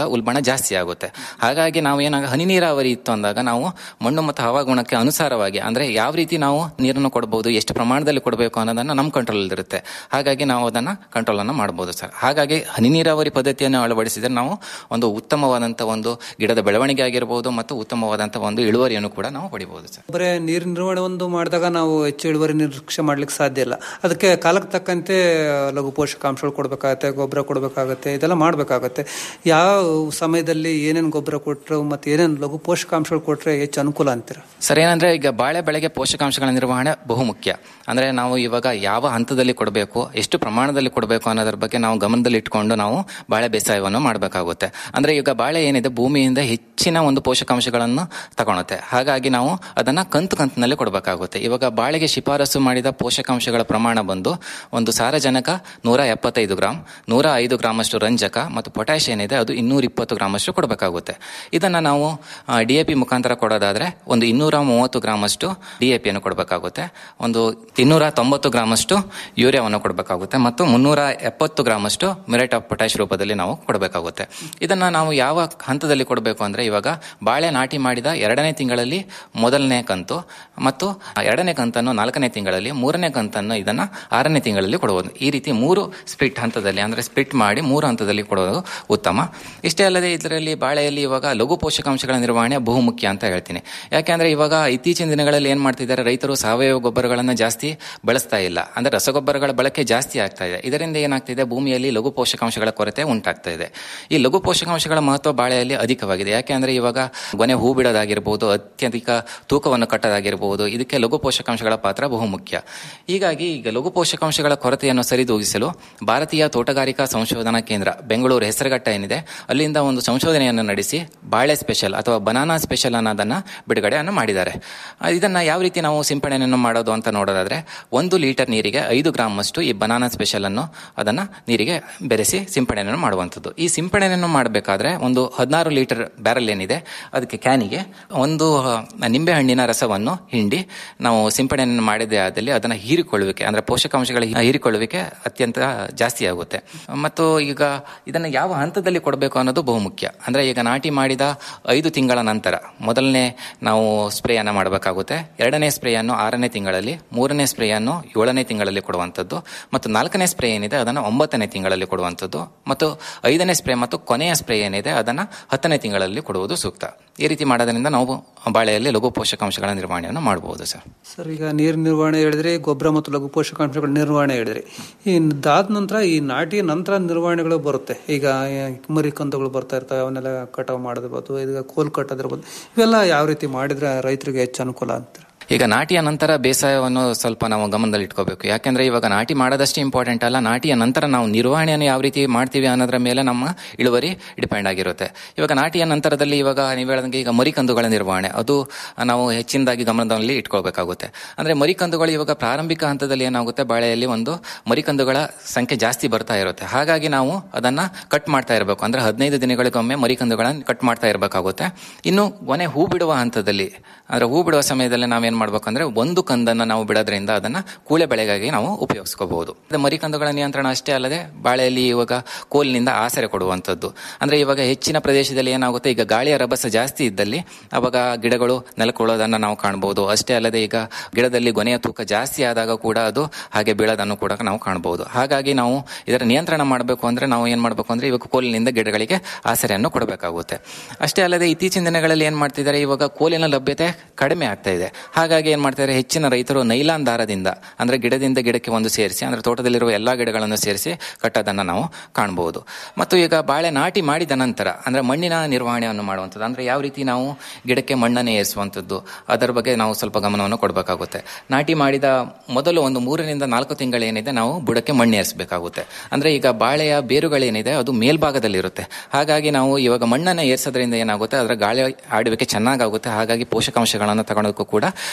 ಉಲ್ಬಣ ಜಾಸ್ತಿ ಆಗುತ್ತೆ ಹಾಗಾಗಿ ನಾವು ಏನಾಗ ಹನಿ ನೀರಾವರಿ ಇತ್ತು ಅಂದಾಗ ನಾವು ಮಣ್ಣು ಮತ್ತು ಹವಾಗುಣಕ್ಕೆ ಅನುಸಾರವಾಗಿ ಅಂದ್ರೆ ಯಾವ ರೀತಿ ನಾವು ನೀರನ್ನು ಕೊಡಬಹುದು ಎಷ್ಟು ಪ್ರಮಾಣದಲ್ಲಿ ಕೊಡಬೇಕು ಅನ್ನೋದನ್ನ ನಮ್ಮ ಕಂಟ್ರೋಲ್ ಇರುತ್ತೆ ಹಾಗಾಗಿ ನಾವು ಅದನ್ನ ಕಂಟ್ರೋಲ್ ಅನ್ನ ಮಾಡಬಹುದು ಸರ್ ಹಾಗಾಗಿ ಹನಿ ನೀರಾವರಿ ಪದ್ಧತಿಯನ್ನು ಅಳವಡಿಸಿದ್ರೆ ನಾವು ಒಂದು ಉತ್ತಮವಾದಂತ ಒಂದು ಗಿಡದ ಬೆಳವಣಿಗೆ ಆಗಿರಬಹುದು ಮತ್ತು ಉತ್ತಮವಾದಂತ ಒಂದು ಇಳುವರಿಯನ್ನು ಕೂಡ ನಾವು ಪಡಿಬಹುದು ಸರ್ ಬರೇ ನೀರು ನಿರ್ವಹಣೆ ಒಂದು ಮಾಡಿದಾಗ ನಾವು ಹೆಚ್ಚು ಇಳುವರಿ ನಿರೀಕ್ಷೆ ಮಾಡ್ಲಿಕ್ಕೆ ಸಾಧ್ಯ ಇಲ್ಲ ಅದಕ್ಕೆ ಕಾಲಕ್ಕೆ ತಕ್ಕಂತೆ ಲಘು ಪೋಷಕಾಂಶಗಳು ಕೊಡಬೇಕಾಗತ್ತೆ ಗೊಬ್ಬರ ಕೊಡಬೇಕಾಗತ್ತೆ ಇದೆಲ್ಲ ಮಾಡಬೇಕಾಗತ್ತೆ ಯಾವ ಸಮಯದಲ್ಲಿ ಏನೇನು ಗೊಬ್ಬರ ಕೊಟ್ಟರೆ ಮತ್ತು ಏನೇನು ಲಘು ಪೋಷಕಾಂಶಗಳು ಕೊಟ್ಟರೆ ಹೆಚ್ಚು ಅನುಕೂಲ ಅಂತೀರ ಸರ್ ಏನಂದ್ರೆ ಈಗ ಬಾಳೆ ಬೆಳೆಗೆ ಪೋಷಕಾಂಶಗಳ ನಿರ್ವಹಣೆ ಬಹುಮುಖ್ಯ ಅಂದ್ರೆ ನಾವು ಇವಾಗ ಯಾವ ಹಂತದಲ್ಲಿ ಕೊಡಬೇಕು ಎಷ್ಟು ಪ್ರಮಾಣದಲ್ಲಿ ಕೊಡಬೇಕು ಅನ್ನೋದ್ರ ಬಗ್ಗೆ ನಾವು ಗಮನದಲ್ಲಿ ಇಟ್ಕೊಂಡು ನಾವು ಬಾಳೆ ಬೇಸಾಯವನ್ನು ಮಾಡಬೇಕಾಗುತ್ತೆ ಅಂದ್ರೆ ಈಗ ಬಾಳೆ ಏನಿದೆ ಭೂಮಿಯಿಂದ ಹೆಚ್ಚಿನ ಒಂದು ಪೋಷಕಾಂಶಗಳನ್ನು ತಗೊಳುತ್ತೆ ಹಾಗಾಗಿ ನಾವು ಅದನ್ನ ಕಂತು ಕಂತಿನಲ್ಲಿ ಕೊಡಬೇಕಾಗುತ್ತೆ ಇವಾಗ ಬಾಳೆಗೆ ಶಿಫಾರಸು ಮಾಡಿದ ಪೋಷಕಾಂಶಗಳ ಪ್ರಮಾಣ ಬಂದು ಒಂದು ಸಾರಜನಕ ನೂರ ಎಪ್ಪತ್ತೈದು ಗ್ರಾಮ್ ನೂರ ಐದು ಗ್ರಾಮ್ ಅಷ್ಟು ರಂಜಕ ಮತ್ತು ಪೊಟ್ಯಾಶ್ ಏನಿದೆ ಅದು ಇನ್ನೂರ ಇಪ್ಪತ್ತು ಗ್ರಾಮ್ ಅಷ್ಟು ಕೊಡಬೇಕಾಗುತ್ತೆ ಇದನ್ನ ನಾವು ಡಿ ಎ ಪಿ ಮುಖಾಂತರ ಕೊಡೋದಾದ್ರೆ ಒಂದು ಇನ್ನೂರ ಮೂವತ್ತು ಗ್ರಾಮ್ ಅಷ್ಟು ಡಿ ಎ ಪಿಯನ್ನು ಕೊಡಬೇಕಾಗುತ್ತೆ ಒಂದು ಇನ್ನೂರ ತೊಂಬತ್ತು ಗ್ರಾಮ್ ಅಷ್ಟು ಯೂರಿಯಾವನ್ನು ಕೊಡಬೇಕಾಗುತ್ತೆ ಮತ್ತು ಮುನ್ನೂರ ಎಪ್ಪತ್ತು ಗ್ರಾಮ್ ಅಷ್ಟು ಮಿರೆಟ್ ಆಫ್ ಪೊಟ್ಯಾಶ್ ರೂಪದಲ್ಲಿ ನಾವು ಕೊಡಬೇಕಾಗುತ್ತೆ ಇದನ್ನ ನಾವು ಯಾವ ಹಂತದಲ್ಲಿ ಕೊಡಬೇಕು ಅಂದ್ರೆ ಇವಾಗ ಬಾಳೆ ನಾಟಿ ಮಾಡಿದ ಎರಡನೇ ತಿಂಗಳಲ್ಲಿ ಮೊದಲನೇ ಕಂತು ಮತ್ತು ಎರಡನೇ ಕಂತನ್ನು ನಾಲ್ಕನೇ ತಿಂಗಳಲ್ಲಿ ಮೂರನೇ ಕಂತನ್ನು ಇದನ್ನ ಆರನೇ ತಿಂಗಳಲ್ಲಿ ಕೊಡಬಹುದು ಈ ರೀತಿ ಮೂರು ಸ್ಪ್ಲಿಟ್ ಹಂತದಲ್ಲಿ ಅಂದ್ರೆ ಸ್ಪ್ಲಿಟ್ ಮಾಡಿ ಮೂರು ಹಂತದಲ್ಲಿ ಕೊಡೋದು ಉತ್ತಮ ಇಷ್ಟೇ ಅಲ್ಲದೆ ಇದರಲ್ಲಿ ಬಾಳೆಯಲ್ಲಿ ಇವಾಗ ಲಘು ಪೋಷಕಾಂಶಗಳ ನಿರ್ವಹಣೆ ಬಹುಮುಖ್ಯ ಅಂತ ಹೇಳ್ತೀನಿ ಯಾಕೆಂದ್ರೆ ಇವಾಗ ಇತ್ತೀಚಿನ ದಿನಗಳಲ್ಲಿ ಏನ್ ಮಾಡ್ತಿದ್ದಾರೆ ರೈತರು ಸಾವಯವ ಗೊಬ್ಬರಗಳನ್ನ ಜಾಸ್ತಿ ಬಳಸ್ತಾ ಇಲ್ಲ ಅಂದ್ರೆ ರಸಗೊಬ್ಬರಗಳ ಬಳಕೆ ಜಾಸ್ತಿ ಆಗ್ತಾ ಇದೆ ಇದರಿಂದ ಏನಾಗ್ತಿದೆ ಭೂಮಿಯಲ್ಲಿ ಲಘು ಪೋಷಕಾಂಶಗಳ ಕೊರತೆ ಉಂಟಾಗ್ತಾ ಇದೆ ಈ ಲಘು ಪೋಷಕಾಂಶಗಳ ಮಹತ್ವ ಬಾಳೆಯಲ್ಲಿ ಅಧಿಕವಾಗಿದೆ ಯಾಕೆಂದ್ರೆ ಇವಾಗ ಗೊನೆ ಹೂ ಬಿಡೋದಾಗಿರ್ಬೋದು ಅತ್ಯಧಿಕ ತೂಕವನ್ನು ಕಟ್ಟೋದಾಗಿರ್ಬೋದು ಇದಕ್ಕೆ ಲಘು ಪೋಷಕಾಂಶಗಳ ಪಾತ್ರ ಬಹುಮುಖ್ಯ ಹೀಗಾಗಿ ಈಗ ಲಘು ಪೋಷಕಾಂಶಗಳ ಕೊರತೆಯನ್ನು ಸರಿದೂಗಿಸಲು ಭಾರತೀಯ ತೋಟಗಾರಿಕಾ ಸಂಶೋಧನಾ ಕೇಂದ್ರ ಬೆಂಗಳೂರು ಹೆಸರುಘಟ್ಟ ಏನಿದೆ ಅಲ್ಲಿಂದ ಒಂದು ಸಂಶೋಧನೆಯನ್ನು ನಡೆಸಿ ಬಾಳೆ ಸ್ಪೆಷಲ್ ಅಥವಾ ಬನಾನಾ ಸ್ಪೆಷಲ್ ಅನ್ನೋದನ್ನ ಬಿಡುಗಡೆಯನ್ನು ಮಾಡಿದ್ದಾರೆ ಆ, ಇದನ್ನ ಯಾವ ರೀತಿ ನಾವು ಸಿಂಪಡಣೆಯನ್ನು ಮಾಡೋದು ಅಂತ ನೋಡೋದಾದ್ರೆ ಒಂದು ಲೀಟರ್ ನೀರಿಗೆ ಐದು ಗ್ರಾಮ್ ಅಷ್ಟು ಈ ಬನಾನಾ ಸ್ಪೆಷಲ್ ಅನ್ನು ಅದನ್ನ ನೀರಿಗೆ ಬೆರೆಸಿ ಸಿಂಪಡಣೆಯನ್ನು ಮಾಡುವಂಥದ್ದು ಈ ಸಿಂಪಡಣೆಯನ್ನು ಮಾಡಬೇಕಾದ್ರೆ ಒಂದು ಹದಿನಾರು ಲೀಟರ್ ಬ್ಯಾರಲ್ ಏನಿದೆ ಅದಕ್ಕೆ ಕ್ಯಾನಿಗೆ ಒಂದು ಆ, ನಿಂಬೆ ಹಣ್ಣಿನ ರಸವನ್ನು ಹಿಂಡಿ ನಾವು ಸಿಂಪಡಣೆಯನ್ನು ಮಾಡಿದೆ ಆದಲ್ಲಿ ಅದನ್ನ ಹೀರಿಕೊಳ್ಳುವಿಕೆ ಅಂದ್ರೆ ಪೋಷಕಾಂಶಗಳ ಹೀರಿಕೊಳ್ಳುವಿಕೆ ಅತ್ಯಂತ ಜಾಸ್ತಿ ಆಗುತ್ತೆ ಮತ್ತು ಈಗ ಇದನ್ನ ಯಾವ ಹಂತದಲ್ಲಿ ಕೊಡಬೇಕು ಅನ್ನೋದು ಬಹುಮುಖ್ಯ ಅಂದ್ರೆ ಈಗ ನಾಟಿ ಮಾಡಿದ ಐದು ತಿಂಗಳ ನಂತರ ಮೊದಲನೇ ನಾವು ಸ್ಪ್ರೇಯನ್ನು ಮಾಡಬೇಕಾಗುತ್ತೆ ಎರಡನೇ ಸ್ಪ್ರೇಯನ್ನು ಆರನೇ ತಿಂಗಳಲ್ಲಿ ಮೂರನೇ ಸ್ಪ್ರೇಯನ್ನು ಏಳನೇ ತಿಂಗಳಲ್ಲಿ ಕೊಡುವಂಥದ್ದು ಮತ್ತು ನಾಲ್ಕನೇ ಸ್ಪ್ರೇ ಏನಿದೆ ಅದನ್ನು ಒಂಬತ್ತನೇ ತಿಂಗಳಲ್ಲಿ ಕೊಡುವಂಥದ್ದು ಮತ್ತು ಐದನೇ ಸ್ಪ್ರೇ ಮತ್ತು ಕೊನೆಯ ಸ್ಪ್ರೇ ಏನಿದೆ ಅದನ್ನು ಹತ್ತನೇ ತಿಂಗಳಲ್ಲಿ ಕೊಡುವುದು ಸೂಕ್ತ ಈ ರೀತಿ ಮಾಡೋದ್ರಿಂದ ನಾವು ಬಾಳೆಯಲ್ಲಿ ಲಘು ಪೋಷಕಾಂಶಗಳ ನಿರ್ವಹಣೆಯನ್ನು ಮಾಡಬಹುದು ಸರ್ ಸರ್ ಈಗ ನೀರು ನಿರ್ವಹಣೆ ಹೇಳಿದ್ರಿ ಗೊಬ್ಬರ ಮತ್ತು ಲಘು ಪೋಷಕಾಂಶಗಳ ನಿರ್ವಹಣೆ ಹೇಳಿದ್ರಿ ಈ ಇದಾದ ನಂತರ ಈ ನಾಟಿ ನಂತರ ನಿರ್ವಹಣೆಗಳು ಬರುತ್ತೆ ಈಗ ಮರಿ ಕಂದುಗಳು ಬರ್ತಾ ಇರ್ತವೆ ಅವನ್ನೆಲ್ಲ ಕಟಾವು ಮಾಡೋದಿರ್ಬೋದು ಈಗ ಕೋಲ್ ಕಟ್ಟೋದಿರ್ಬೋದು ಇವೆಲ್ಲ ಯಾವ ರೀತಿ ಮಾಡಿದ್ರೆ ರೈತರಿಗೆ ಹೆಚ್ಚು ಅನುಕೂಲ ಅಂತಾರೆ ಈಗ ನಾಟಿಯ ನಂತರ ಬೇಸಾಯವನ್ನು ಸ್ವಲ್ಪ ನಾವು ಗಮನದಲ್ಲಿ ಇಟ್ಕೋಬೇಕು ಯಾಕೆಂದ್ರೆ ಇವಾಗ ನಾಟಿ ಮಾಡೋದಷ್ಟೇ ಇಂಪಾರ್ಟೆಂಟ್ ಅಲ್ಲ ನಾಟಿಯ ನಂತರ ನಾವು ನಿರ್ವಹಣೆಯನ್ನು ಯಾವ ರೀತಿ ಮಾಡ್ತೀವಿ ಅನ್ನೋದ್ರ ಮೇಲೆ ನಮ್ಮ ಇಳುವರಿ ಡಿಪೆಂಡ್ ಆಗಿರುತ್ತೆ ಇವಾಗ ನಾಟಿಯ ನಂತರದಲ್ಲಿ ಇವಾಗ ನೀವು ಹೇಳ್ದಂಗೆ ಈಗ ಮರಿಕಂದುಗಳ ನಿರ್ವಹಣೆ ಅದು ನಾವು ಹೆಚ್ಚಿನದಾಗಿ ಗಮನದಲ್ಲಿ ಇಟ್ಕೊಳ್ಬೇಕಾಗುತ್ತೆ ಅಂದ್ರೆ ಮರಿಕಂದುಗಳು ಇವಾಗ ಪ್ರಾರಂಭಿಕ ಹಂತದಲ್ಲಿ ಏನಾಗುತ್ತೆ ಬಾಳೆಯಲ್ಲಿ ಒಂದು ಮರಿಕಂದುಗಳ ಸಂಖ್ಯೆ ಜಾಸ್ತಿ ಬರ್ತಾ ಇರುತ್ತೆ ಹಾಗಾಗಿ ನಾವು ಅದನ್ನ ಕಟ್ ಮಾಡ್ತಾ ಇರಬೇಕು ಅಂದ್ರೆ ಹದಿನೈದು ದಿನಗಳಿಗೊಮ್ಮೆ ಮರಿಕಂದುಗಳನ್ನ ಕಟ್ ಮಾಡ್ತಾ ಇರಬೇಕಾಗುತ್ತೆ ಇನ್ನು ಕೊನೆ ಹೂ ಬಿಡುವ ಹಂತದಲ್ಲಿ ಅಂದ್ರೆ ಹೂ ಬಿಡುವ ಸಮಯದಲ್ಲಿ ನಾವೇನ್ ಮಾಡ್ಬೇಕಂದ್ರೆ ಒಂದು ಕಂದನ್ನ ನಾವು ಬಿಡೋದ್ರಿಂದ ಅದನ್ನ ಕೂಳೆ ಬೆಳೆಗಾಗಿ ನಾವು ಉಪಯೋಗಿಸ್ಕೋಬಹುದು ಮರಿಕಂದುಗಳ ನಿಯಂತ್ರಣ ಅಷ್ಟೇ ಅಲ್ಲದೆ ಬಾಳೆಯಲ್ಲಿ ಇವಾಗ ಕೋಲಿನಿಂದ ಆಸರೆ ಕೊಡುವಂಥದ್ದು ಅಂದ್ರೆ ಇವಾಗ ಹೆಚ್ಚಿನ ಪ್ರದೇಶದಲ್ಲಿ ಏನಾಗುತ್ತೆ ಈಗ ಗಾಳಿಯ ರಭಸ ಜಾಸ್ತಿ ಇದ್ದಲ್ಲಿ ಅವಾಗ ಗಿಡಗಳು ನೆಲಕೊಳ್ಳೋದನ್ನ ನಾವು ಕಾಣಬಹುದು ಅಷ್ಟೇ ಅಲ್ಲದೆ ಈಗ ಗಿಡದಲ್ಲಿ ಗೊನೆಯ ತೂಕ ಜಾಸ್ತಿ ಆದಾಗ ಕೂಡ ಅದು ಹಾಗೆ ಬೀಳೋದನ್ನು ಕೂಡ ನಾವು ಕಾಣಬಹುದು ಹಾಗಾಗಿ ನಾವು ಇದರ ನಿಯಂತ್ರಣ ಮಾಡಬೇಕು ಅಂದ್ರೆ ನಾವು ಏನ್ ಮಾಡಬೇಕು ಅಂದ್ರೆ ಇವಾಗ ಕೋಲಿನಿಂದ ಗಿಡಗಳಿಗೆ ಆಸರೆಯನ್ನು ಕೊಡಬೇಕಾಗುತ್ತೆ ಅಷ್ಟೇ ಅಲ್ಲದೆ ಇತ್ತೀಚಿನ ದಿನಗಳಲ್ಲಿ ಏನ್ ಮಾಡ್ತಿದ್ದಾರೆ ಇವಾಗ ಕೋಲಿನ ಲಭ್ಯತೆ ಕಡಿಮೆ ಆಗ್ತಾ ಇದೆ ಹಾಗಾಗಿ ಏನ್ ಮಾಡ್ತಾರೆ ಹೆಚ್ಚಿನ ರೈತರು ನೈಲಾನ್ ದಾರದಿಂದ ಅಂದ್ರೆ ಗಿಡದಿಂದ ಗಿಡಕ್ಕೆ ಒಂದು ಸೇರಿಸಿ ಅಂದ್ರೆ ತೋಟದಲ್ಲಿರುವ ಎಲ್ಲಾ ಗಿಡಗಳನ್ನು ಸೇರಿಸಿ ಕಟ್ಟೋದನ್ನ ನಾವು ಕಾಣಬಹುದು ಮತ್ತು ಈಗ ಬಾಳೆ ನಾಟಿ ಮಾಡಿದ ನಂತರ ಅಂದ್ರೆ ಮಣ್ಣಿನ ನಿರ್ವಹಣೆಯನ್ನು ಮಾಡುವಂಥದ್ದು ಅಂದ್ರೆ ಯಾವ ರೀತಿ ನಾವು ಗಿಡಕ್ಕೆ ಮಣ್ಣನ್ನು ಏರಿಸುವಂಥದ್ದು ಅದರ ಬಗ್ಗೆ ನಾವು ಸ್ವಲ್ಪ ಗಮನವನ್ನು ಕೊಡಬೇಕಾಗುತ್ತೆ ನಾಟಿ ಮಾಡಿದ ಮೊದಲು ಒಂದು ಮೂರರಿಂದ ನಾಲ್ಕು ತಿಂಗಳೇನಿದೆ ನಾವು ಬುಡಕ್ಕೆ ಮಣ್ಣು ಏರಿಸಬೇಕಾಗುತ್ತೆ ಅಂದ್ರೆ ಈಗ ಬಾಳೆಯ ಬೇರುಗಳೇನಿದೆ ಅದು ಮೇಲ್ಭಾಗದಲ್ಲಿರುತ್ತೆ ಹಾಗಾಗಿ ನಾವು ಇವಾಗ ಮಣ್ಣನ್ನು ಏರಿಸೋದ್ರಿಂದ ಏನಾಗುತ್ತೆ ಅದರ ಗಾಳಿ ಆಡುವಿಕೆ ಚೆನ್ನಾಗಾಗುತ್ತೆ ಹಾಗಾಗಿ ಪೋಷಕಾಂಶಗಳನ್ನು ತಗೊಳೋಕ್ಕೂ ಕೂಡ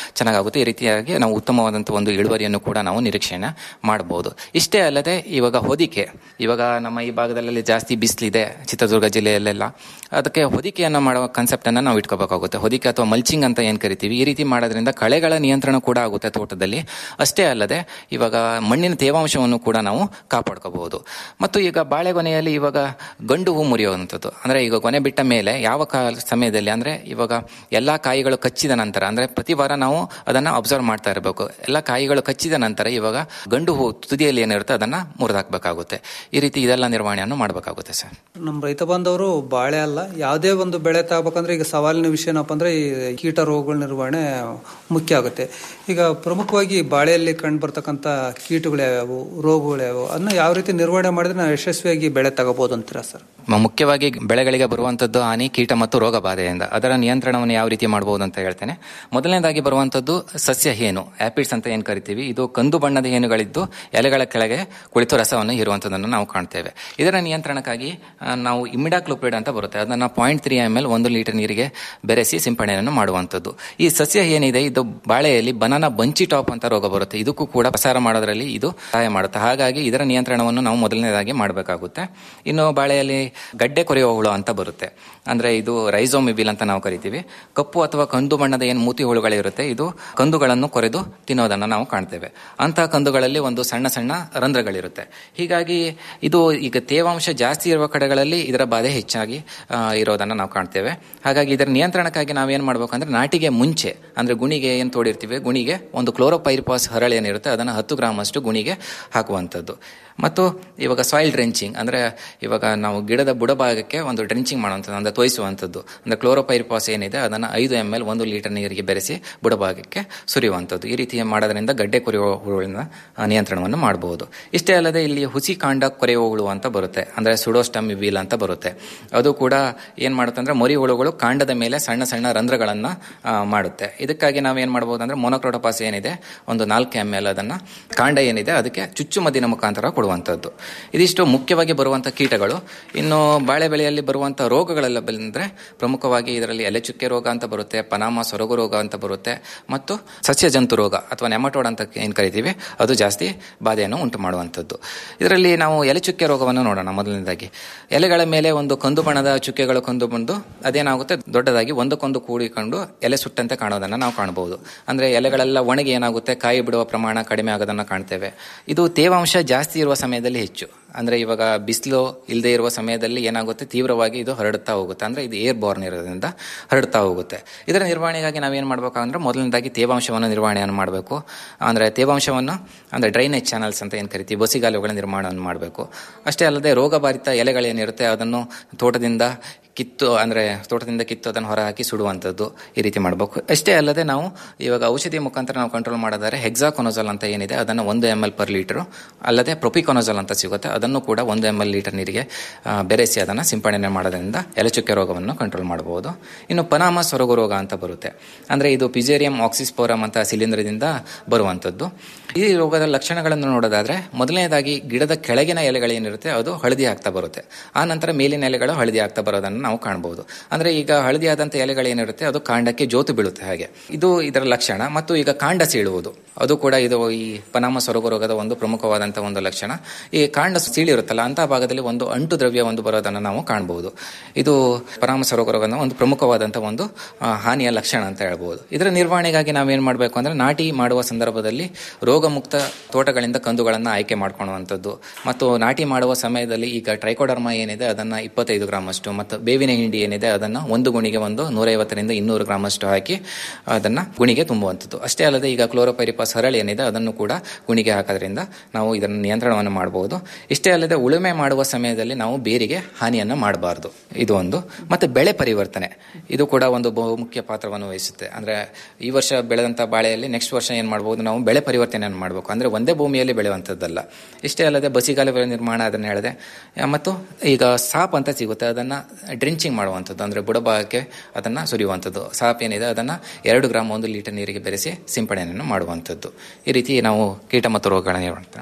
ಚೆನ್ನಾಗಾಗುತ್ತೆ ಈ ರೀತಿಯಾಗಿ ನಾವು ಉತ್ತಮವಾದಂಥ ಒಂದು ಇಳುವರಿಯನ್ನು ಕೂಡ ನಾವು ನಿರೀಕ್ಷೆನ ಮಾಡಬಹುದು ಇಷ್ಟೇ ಅಲ್ಲದೆ ಇವಾಗ ಹೊದಿಕೆ ಇವಾಗ ನಮ್ಮ ಈ ಭಾಗದಲ್ಲಿ ಜಾಸ್ತಿ ಬಿಸಿಲಿದೆ ಚಿತ್ರದುರ್ಗ ಜಿಲ್ಲೆಯಲ್ಲೆಲ್ಲ ಅದಕ್ಕೆ ಹೊದಿಕೆಯನ್ನು ಮಾಡುವ ಕಾನ್ಸೆಪ್ಟ್ ಅನ್ನ ನಾವು ಇಟ್ಕೋಬೇಕಾಗುತ್ತೆ ಹೊದಿಕೆ ಅಥವಾ ಮಲ್ಚಿಂಗ್ ಅಂತ ಏನ್ ಕರಿತೀವಿ ಈ ರೀತಿ ಮಾಡೋದ್ರಿಂದ ಕಳೆಗಳ ನಿಯಂತ್ರಣ ಕೂಡ ಆಗುತ್ತೆ ತೋಟದಲ್ಲಿ ಅಷ್ಟೇ ಅಲ್ಲದೆ ಇವಾಗ ಮಣ್ಣಿನ ತೇವಾಂಶವನ್ನು ಕೂಡ ನಾವು ಕಾಪಾಡ್ಕೋಬಹುದು ಮತ್ತು ಈಗ ಬಾಳೆಗೊನೆಯಲ್ಲಿ ಇವಾಗ ಗಂಡು ಹೂ ಮುರಿಯುವಂಥದ್ದು ಅಂದ್ರೆ ಈಗ ಕೊನೆ ಬಿಟ್ಟ ಮೇಲೆ ಯಾವ ಕಾಲ ಸಮಯದಲ್ಲಿ ಅಂದ್ರೆ ಇವಾಗ ಎಲ್ಲಾ ಕಾಯಿಗಳು ಕಚ್ಚಿದ ನಂತರ ಅಂದ್ರೆ ಪ್ರತಿ ವಾರ ನಾವು ಅದನ್ನ ಅಬ್ಸರ್ವ್ ಮಾಡ್ತಾ ಇರಬೇಕು ಎಲ್ಲ ಕಾಯಿಗಳು ಕಚ್ಚಿದ ನಂತರ ಇವಾಗ ಗಂಡು ಹೂ ತುದಿಯಲ್ಲಿ ಏನಿರುತ್ತೆ ಅದನ್ನ ಮುರಿದಾಕ್ಬೇಕಾಗುತ್ತೆ ಈ ರೀತಿ ಇದೆಲ್ಲ ನಿರ್ವಹಣೆಯನ್ನು ಮಾಡಬೇಕಾಗುತ್ತೆ ಸರ್ ನಮ್ಮ ರೈತ ಬಾಂಧವರು ಬಾಳೆ ಅಲ್ಲ ಯಾವುದೇ ಒಂದು ಬೆಳೆ ತಗೋಬೇಕಂದ್ರೆ ಈಗ ಸವಾಲಿನ ವಿಷಯ ಏನಪ್ಪ ಅಂದ್ರೆ ಈ ಕೀಟ ರೋಗಗಳ ನಿರ್ವಹಣೆ ಮುಖ್ಯ ಆಗುತ್ತೆ ಈಗ ಪ್ರಮುಖವಾಗಿ ಬಾಳೆಯಲ್ಲಿ ಕಂಡು ಬರ್ತಕ್ಕಂಥ ಕೀಟಗಳು ಯಾವ್ಯಾವು ರೋಗಗಳು ಯಾವ್ಯಾವು ಅದನ್ನ ಯಾವ ರೀತಿ ನಿರ್ವಹಣೆ ಮಾಡಿದ್ರೆ ನಾವು ಯಶಸ್ವಿಯಾಗಿ ಬೆಳೆ ತಗೋಬಹುದು ಅಂತೀರಾ ಸರ್ ಮ- ಮುಖ್ಯವಾಗಿ ಬೆಳೆಗಳಿಗೆ ಬರುವಂತದ್ದು ಹಾನಿ ಕೀಟ ಮತ್ತು ರೋಗ ಬಾಧೆಯಿಂದ ಅದರ ನಿಯಂತ್ರಣವನ್ನು ಯಾವ ರೀತಿ ಮಾಡಬಹುದು ಅಂತ ಹೇಳ್ತೇನೆ ಮೊದಲನೇದಾಗಿ ಬರುವಂತದ್ದು ಸಸ್ಯ ಹೇನು ಆಪಿಡ್ಸ್ ಅಂತ ಏನ್ ಕರಿತೀವಿ ಇದು ಕಂದು ಬಣ್ಣದ ಹೇನುಗಳಿದ್ದು ಎಲೆಗಳ ಕೆಳಗೆ ಕುಳಿತು ರಸವನ್ನು ಹೀರುವಂತದನ್ನು ನಾವು ಕಾಣ್ತೇವೆ ಇದರ ನಿಯಂತ್ರಣಕ್ಕಾಗಿ ಆ, ನಾವು ಇಮಿಡಾಕ್ಲೋಪ್ರಿಡ್ ಅಂತ ಬರುತ್ತೆ ಅದನ್ನ ಪಾಯಿಂಟ್ ತ್ರೀ ಎಮ್ ಎಲ್ ಒಂದು ಲೀಟರ್ ನೀರಿಗೆ ಬೆರೆಸಿ ಸಿಂಪಡಣೆಯನ್ನು ಮಾಡುವಂತದ್ದು ಈ ಸಸ್ಯ ಏನಿದೆ ಇದು ಬಾಳೆಯಲ್ಲಿ ಬನಾನಾ ಬಂಚಿ ಟಾಪ್ ಅಂತ ರೋಗ ಬರುತ್ತೆ ಇದಕ್ಕೂ ಕೂಡ ಪ್ರಸಾರ ಮಾಡೋದ್ರಲ್ಲಿ ಇದು ಸಹಾಯ ಮಾಡುತ್ತೆ ಹಾಗಾಗಿ ಇದರ ನಿಯಂತ್ರಣವನ್ನು ನಾವು ಮೊದಲನೇದಾಗಿ ಮಾಡಬೇಕಾಗುತ್ತೆ ಇನ್ನು ಬಾಳೆಯಲ್ಲಿ ಗಡ್ಡೆ ಕೊರೆಯುವ ಹುಳು ಅಂತ ಬರುತ್ತೆ ಅಂದ್ರೆ ಇದು ರೈಸೋಮಿಬಿಲ್ ಅಂತ ನಾವು ಕರಿತೀವಿ ಕಪ್ಪು ಅಥವಾ ಕಂದು ಬಣ್ಣದ ಏನು ಮೂತಿ ಹುಳುಗಳಿರುತ್ತೆ ಇದು ಕಂದುಗಳನ್ನು ಕೊರೆದು ತಿನ್ನೋದನ್ನ ನಾವು ಕಾಣ್ತೇವೆ ಅಂತಹ ಕಂದುಗಳಲ್ಲಿ ಒಂದು ಸಣ್ಣ ಸಣ್ಣ ರಂಧ್ರಗಳಿರುತ್ತೆ ಹೀಗಾಗಿ ಇದು ಈಗ ತೇವಾಂಶ ಜಾಸ್ತಿ ಇರುವ ಕಡೆಗಳಲ್ಲಿ ಇದರ ಬಾಧೆ ಹೆಚ್ಚಾಗಿ ಆ, ಇರೋದನ್ನ ನಾವು ಕಾಣ್ತೇವೆ ಹಾಗಾಗಿ ಇದರ ನಿಯಂತ್ರಣಕ್ಕಾಗಿ ನಾವೇನ್ ಮಾಡ್ಬೇಕು ಅಂದ್ರೆ ನಾಟಿಗೆ ಮುಂಚೆ ಅಂದ್ರೆ ಗುಣಿಗೆ ಏನ್ ತೋಡಿರ್ತೀವಿ ಗುಣಿಗೆ ಒಂದು ಕ್ಲೋರೋಪೈರಿಪಾಸ್ ಹರಳು ಏನಿರುತ್ತೆ ಅದನ್ನ ಹತ್ತು ಗ್ರಾಮ್ ಅಷ್ಟು ಗುಣಿಗೆ ಹಾಕುವಂಥದ್ದು ಮತ್ತು ಇವಾಗ ಸಾಯಿಲ್ ಡ್ರೆಂಚಿಂಗ್ ಅಂದ್ರೆ ಇವಾಗ ನಾವು ಗಿಡದ ಬುಡಭಾಗಕ್ಕೆ ಒಂದು ಡ್ರೆಂಚಿಂಗ್ ಮಾಡುವಂಥದ್ದು ಅಂದ್ರೆ ತೋಯಿಸುವಂಥದ್ದು ಅಂದ್ರೆ ಕ್ಲೋರೋಪೈರಿಪಾಸ್ ಏನಿದೆ ಅದನ್ನ ಐದು ಎಮ್ ಎಲ್ ಒಂದು ಲೀಟರ್ ನೀರಿಗೆ ಬೆರೆಸಿ ಬುಡಭಾಗಕ್ಕೆ ಸುರಿಯುವಂಥದ್ದು ಈ ರೀತಿ ಮಾಡೋದ್ರಿಂದ ಗಡ್ಡೆ ಕೊರೆಯುವ ಹುಳುವಿನ ಆ, ನಿಯಂತ್ರಣವನ್ನು ಮಾಡಬಹುದು ಇಷ್ಟೇ ಅಲ್ಲದೆ ಇಲ್ಲಿ ಹುಸಿ ಕಾಂಡ ಕೊರೆಯುವ ಹುಳು ಅಂತ ಬರುತ್ತೆ ಅಂದ್ರೆ ಸುಡೋಸ್ಟಮ್ ವೀಲ್ ಅಂತ ಬರುತ್ತೆ ಅದು ಕೂಡ ಏನ್ ಮಾಡುತ್ತೆ ಅಂದ್ರೆ ಮರಿ ಹುಳುಗಳು ಕಾಂಡದ ಮೇಲೆ ಸಣ್ಣ ಸಣ್ಣ ರಂಧ್ರಗಳನ್ನ ಆ, ಮಾಡುತ್ತೆ ಇದಕ್ಕಾಗಿ ನಾವು ಏನ್ ಮಾಡಬಹುದು ಅಂದ್ರೆ ಮೊನೋಕ್ರೋಟೋಪಾಸ್ ಏನಿದೆ ಒಂದು ನಾಲ್ಕು ಎಮ್ ಎಲ್ ಅದನ್ನ ಕಾಂಡ ಏನಿದೆ ಅದಕ್ಕೆ ಚುಚ್ಚುಮದ್ದಿನ ಮುಖಾಂತರ ಕೊಡುವಂಥದ್ದು ಇದಿಷ್ಟು ಮುಖ್ಯವಾಗಿ ಬರುವಂತಹ ಕೀಟಗಳು ಇನ್ನು ಬಾಳೆ ಬೆಳೆಯಲ್ಲಿ ಬರುವಂತಹ ರೋಗಗಳೆಲ್ಲ ಬಂದ್ರೆ ಪ್ರಮುಖವಾಗಿ ಇದರಲ್ಲಿ ಎಲೆ ಚುಕ್ಕೆ ರೋಗ ಅಂತ ಬರುತ್ತೆ ಪನಾಮ ಸೊರಗು ರೋಗ ಅಂತ ಬರುತ್ತೆ ಮತ್ತು ಸಸ್ಯ ಜಂತು ರೋಗ ಅಥವಾ ನೆಮಟೋಡ್ ಅಂತ ಏನ್ ಕರಿತೀವಿ ಅದು ಜಾಸ್ತಿ ಬಾಧೆಯನ್ನು ಉಂಟು ಮಾಡುವಂಥದ್ದು ಇದರಲ್ಲಿ ನಾವು ಎಲೆ ಚುಕ್ಕೆ ರೋಗವನ್ನು ನೋಡೋಣ ಮೊದಲನೇದಾಗಿ ಎಲೆಗಳ ಮೇಲೆ ಒಂದು ಕಂದು ಬಣ್ಣದ ಚುಕ್ಕೆಗಳು ಕಂದು ಬಂದು ಅದೇನಾಗುತ್ತೆ ದೊಡ್ಡದಾಗಿ ಒಂದಕ್ಕೊಂದು ಕೂಡಿಕೊಂಡು ಎಲೆ ಸುಟ್ಟಂತೆ ಕಾಣೋದನ್ನ ನಾವು ಕಾಣಬಹುದು ಅಂದ್ರೆ ಎಲೆಗಳೆಲ್ಲ ಒಣಗಿ ಏನಾಗುತ್ತೆ ಕಾಯಿ ಬಿಡುವ ಪ್ರಮಾಣ ಕಡಿಮೆ ಆಗೋದನ್ನ ಕಾಣ್ತೇವೆ ಇದು ತೇವಾಂಶ ಜಾಸ್ತಿ ಇರುವ ಸಮಯದಲ್ಲಿ ಹೆಚ್ಚು ಅಂದ್ರೆ ಇವಾಗ ಬಿಸಿಲು ಇಲ್ಲದೆ ಇರುವ ಸಮಯದಲ್ಲಿ ಏನಾಗುತ್ತೆ ತೀವ್ರವಾಗಿ ಇದು ಹರಡುತ್ತಾ ಹೋಗುತ್ತೆ ಅಂದ್ರೆ ಇದು ಏರ್ ಬಾರ್ನ್ ಇರೋದ್ರಿಂದ ಹರಡುತ್ತಾ ಹೋಗುತ್ತೆ ಇದರ ನಿರ್ವಹಣೆಗಾಗಿ ನಾವೇನ್ ಮಾಡ್ಬೇಕು ಅಂದ್ರೆ ಮೊದಲನೇದಾಗಿ ತೇವಾಂಶವನ್ನು ನಿರ್ವಹಣೆಯನ್ನು ಮಾಡಬೇಕು ಅಂದ್ರೆ ತೇವಾಂಶವನ್ನು ಅಂದ್ರೆ ಡ್ರೈನೇಜ್ ಚಾನಲ್ಸ್ ಅಂತ ಏನ್ ಕರಿತೀವಿ ಬಸಿಗಾಲುಗಳ ನಿರ್ಮಾಣವನ್ನು ಮಾಡಬೇಕು ಅಷ್ಟೇ ಅಲ್ಲದೆ ರೋಗಬಾರಿತ ಎಲೆಗಳೇನಿರುತ್ತೆ ಅದನ್ನು ತೋಟದಿಂದ ಕಿತ್ತು ಅಂದ್ರೆ ತೋಟದಿಂದ ಕಿತ್ತು ಅದನ್ನು ಹೊರಹಾಕಿ ಸುಡುವಂಥದ್ದು ಈ ರೀತಿ ಮಾಡಬೇಕು ಅಷ್ಟೇ ಅಲ್ಲದೆ ನಾವು ಇವಾಗ ಔಷಧಿ ಮುಖಾಂತರ ನಾವು ಕಂಟ್ರೋಲ್ ಮಾಡೋದಾದ್ರೆ ಹೆಕ್ಸಾಕೊನೋಜಲ್ ಅಂತ ಏನಿದೆ ಅದನ್ನು ಒಂದು ಎಮ್ ಎಲ್ ಪರ್ ಲೀಟರ್ ಅಲ್ಲದೆ ಪ್ರೊಪಿಕೊನೋಜಲ್ ಅಂತ ಸಿಗುತ್ತೆ ಅದನ್ನು ಕೂಡ ಒಂದು ಎಮ್ ಎಲ್ ಲೀಟರ್ ನೀರಿಗೆ ಆ, ಬೆರೆಸಿ ಅದನ್ನು ಸಿಂಪಡಣೆ ಮಾಡೋದ್ರಿಂದ ಎಲೆಚುಕ್ಕೆ ರೋಗವನ್ನು ಕಂಟ್ರೋಲ್ ಮಾಡಬಹುದು ಇನ್ನು ಪನಾಮ ಸೊರಗು ರೋಗ ಅಂತ ಬರುತ್ತೆ ಅಂದ್ರೆ ಇದು ಪಿಜೇರಿಯಂ ಆಕ್ಸಿಸ್ಪೋರಮ್ ಅಂತ ಶಿಲೀಂಧ್ರದಿಂದ ಬರುವಂಥದ್ದು ಈ ರೋಗದ ಲಕ್ಷಣಗಳನ್ನು ನೋಡೋದಾದ್ರೆ ಮೊದಲನೇದಾಗಿ ಗಿಡದ ಕೆಳಗಿನ ಎಲೆಗಳೇನಿರುತ್ತೆ ಅದು ಹಳದಿ ಆಗ್ತಾ ಬರುತ್ತೆ ಆ ನಂತರ ಮೇಲಿನ ಎಲೆಗಳು ಹಳದಿ ಆಗ್ತಾ ಬರೋದನ್ನು ನಾವು ಕಾಣಬಹುದು ಅಂದ್ರೆ ಈಗ ಹಳದಿ ಆದಂತ ಎಲೆಗಳೇನಿರುತ್ತೆ ಅದು ಕಾಂಡಕ್ಕೆ ಜೋತು ಬೀಳುತ್ತೆ ಹಾಗೆ ಇದು ಇದರ ಲಕ್ಷಣ ಮತ್ತು ಈಗ ಕಾಂಡ ಸೀಳುವುದು ಅದು ಕೂಡ ಇದು ಈ ಪನಾಮ ಸೊರಗು ರೋಗದ ಒಂದು ಪ್ರಮುಖವಾದಂತಹ ಒಂದು ಲಕ್ಷಣ ಈ ಕಾಂಡ ಸೀಳಿರುತ್ತಲ್ಲ ಅಂತ ಭಾಗದಲ್ಲಿ ಒಂದು ಅಂಟು ದ್ರವ್ಯ ಒಂದು ಬರೋದನ್ನು ನಾವು ಕಾಣಬಹುದು ಇದು ಪನಾಮ ಸೊರಗು ರೋಗದ ಒಂದು ಪ್ರಮುಖವಾದಂತಹ ಒಂದು ಆ, ಹಾನಿಯ ಲಕ್ಷಣ ಅಂತ ಹೇಳ್ಬಹುದು ಇದರ ನಿರ್ವಹಣೆಗಾಗಿ ನಾವೇನ್ ಮಾಡಬೇಕು ಅಂದ್ರೆ ನಾಟಿ ಮಾಡುವ ಸಂದರ್ಭದಲ್ಲಿ ರೋಗಮುಕ್ತ ತೋಟಗಳಿಂದ ಕಂದುಗಳನ್ನು ಆಯ್ಕೆ ಮಾಡ್ಕೊಳ್ಳುವಂಥದ್ದು ಮತ್ತು ನಾಟಿ ಮಾಡುವ ಸಮಯದಲ್ಲಿ ಈಗ ಟ್ರೈಕೋಡರ್ಮಾ ಏನಿದೆ ಅದನ್ನ ಇಪ್ಪತ್ತೈದು ಗ್ರಾಮ್ ಅಷ್ಟು ಮತ್ತು ಬೇವಿನ ಹಿಂಡಿ ಏನಿದೆ ಅದನ್ನ ಒಂದು ಗುಣಿಗೆ ಒಂದು ನೂರೈವತ್ತರಿಂದ ಇನ್ನೂರು ಗ್ರಾಮ್ ಅಷ್ಟು ಹಾಕಿ ಅದನ್ನ ಗುಣಿಗೆ ತುಂಬುವಂಥದ್ದು ಅಷ್ಟೇ ಅಲ್ಲದೆ ಈಗ ಕ್ಲೋರೋಪೈರಿಪಾಸ್ ಹರಳು ಏನಿದೆ ಅದನ್ನು ಕೂಡ ಗುಣಿಗೆ ಹಾಕೋದ್ರಿಂದ ನಾವು ಇದನ್ನು ನಿಯಂತ್ರಣವನ್ನು ಮಾಡಬಹುದು ಇಷ್ಟೇ ಅಲ್ಲದೆ ಉಳುಮೆ ಮಾಡುವ ಸಮಯದಲ್ಲಿ ನಾವು ಬೇರಿಗೆ ಹಾನಿಯನ್ನ ಮಾಡಬಾರದು ಇದು ಒಂದು ಮತ್ತೆ ಬೆಳೆ ಪರಿವರ್ತನೆ ಇದು ಕೂಡ ಒಂದು ಬಹುಮುಖ್ಯ ಪಾತ್ರವನ್ನು ವಹಿಸುತ್ತೆ ಅಂದ್ರೆ ಈ ವರ್ಷ ಬೆಳೆದಂತ ಬಾಳೆಯಲ್ಲಿ ನೆಕ್ಸ್ಟ್ ವರ್ಷ ಏನ್ ಮಾಡಬಹುದು ನಾವು ಬೆಳೆ ಪರಿವರ್ತನೆಯನ್ನು ಮಾಡಬೇಕು ಅಂದ್ರೆ ಒಂದೇ ಭೂಮಿಯಲ್ಲಿ ಬೆಳೆಯುವಂಥದ್ದಲ್ಲ ಇಷ್ಟೇ ಅಲ್ಲದೆ ಬಸಿಗಾಲುಗಳ ನಿರ್ಮಾಣ ಅದನ್ನ ಹೇಳಿದೆ ಆ, ಮತ್ತು ಈಗ ಸಾಪ್ ಅಂತ ಸಿಗುತ್ತೆ ಅದನ್ನ ಡ್ರಿಂಚಿಂಗ್ ಮಾಡುವಂಥದ್ದು ಅಂದ್ರೆ ಬುಡಭಾಗಕ್ಕೆ ಅದನ್ನ ಸುರಿಯುವಂಥದ್ದು ಸಾಪ್ ಏನಿದೆ ಅದನ್ನ ಎರಡು ಗ್ರಾಮ್ ಒಂದು ಲೀಟರ್ ನೀರಿಗೆ ಬೆರೆಸಿ ಸಿಂಪಡಣೆಯನ್ನು ಮಾಡುವಂಥದ್ದು ಈ ರೀತಿ ನಾವು ಕೀಟ ಮತ್ತು ರೋಗಗಳ ನಿರ್ವಹಣೆ ಮಾಡ್ತೀವಿ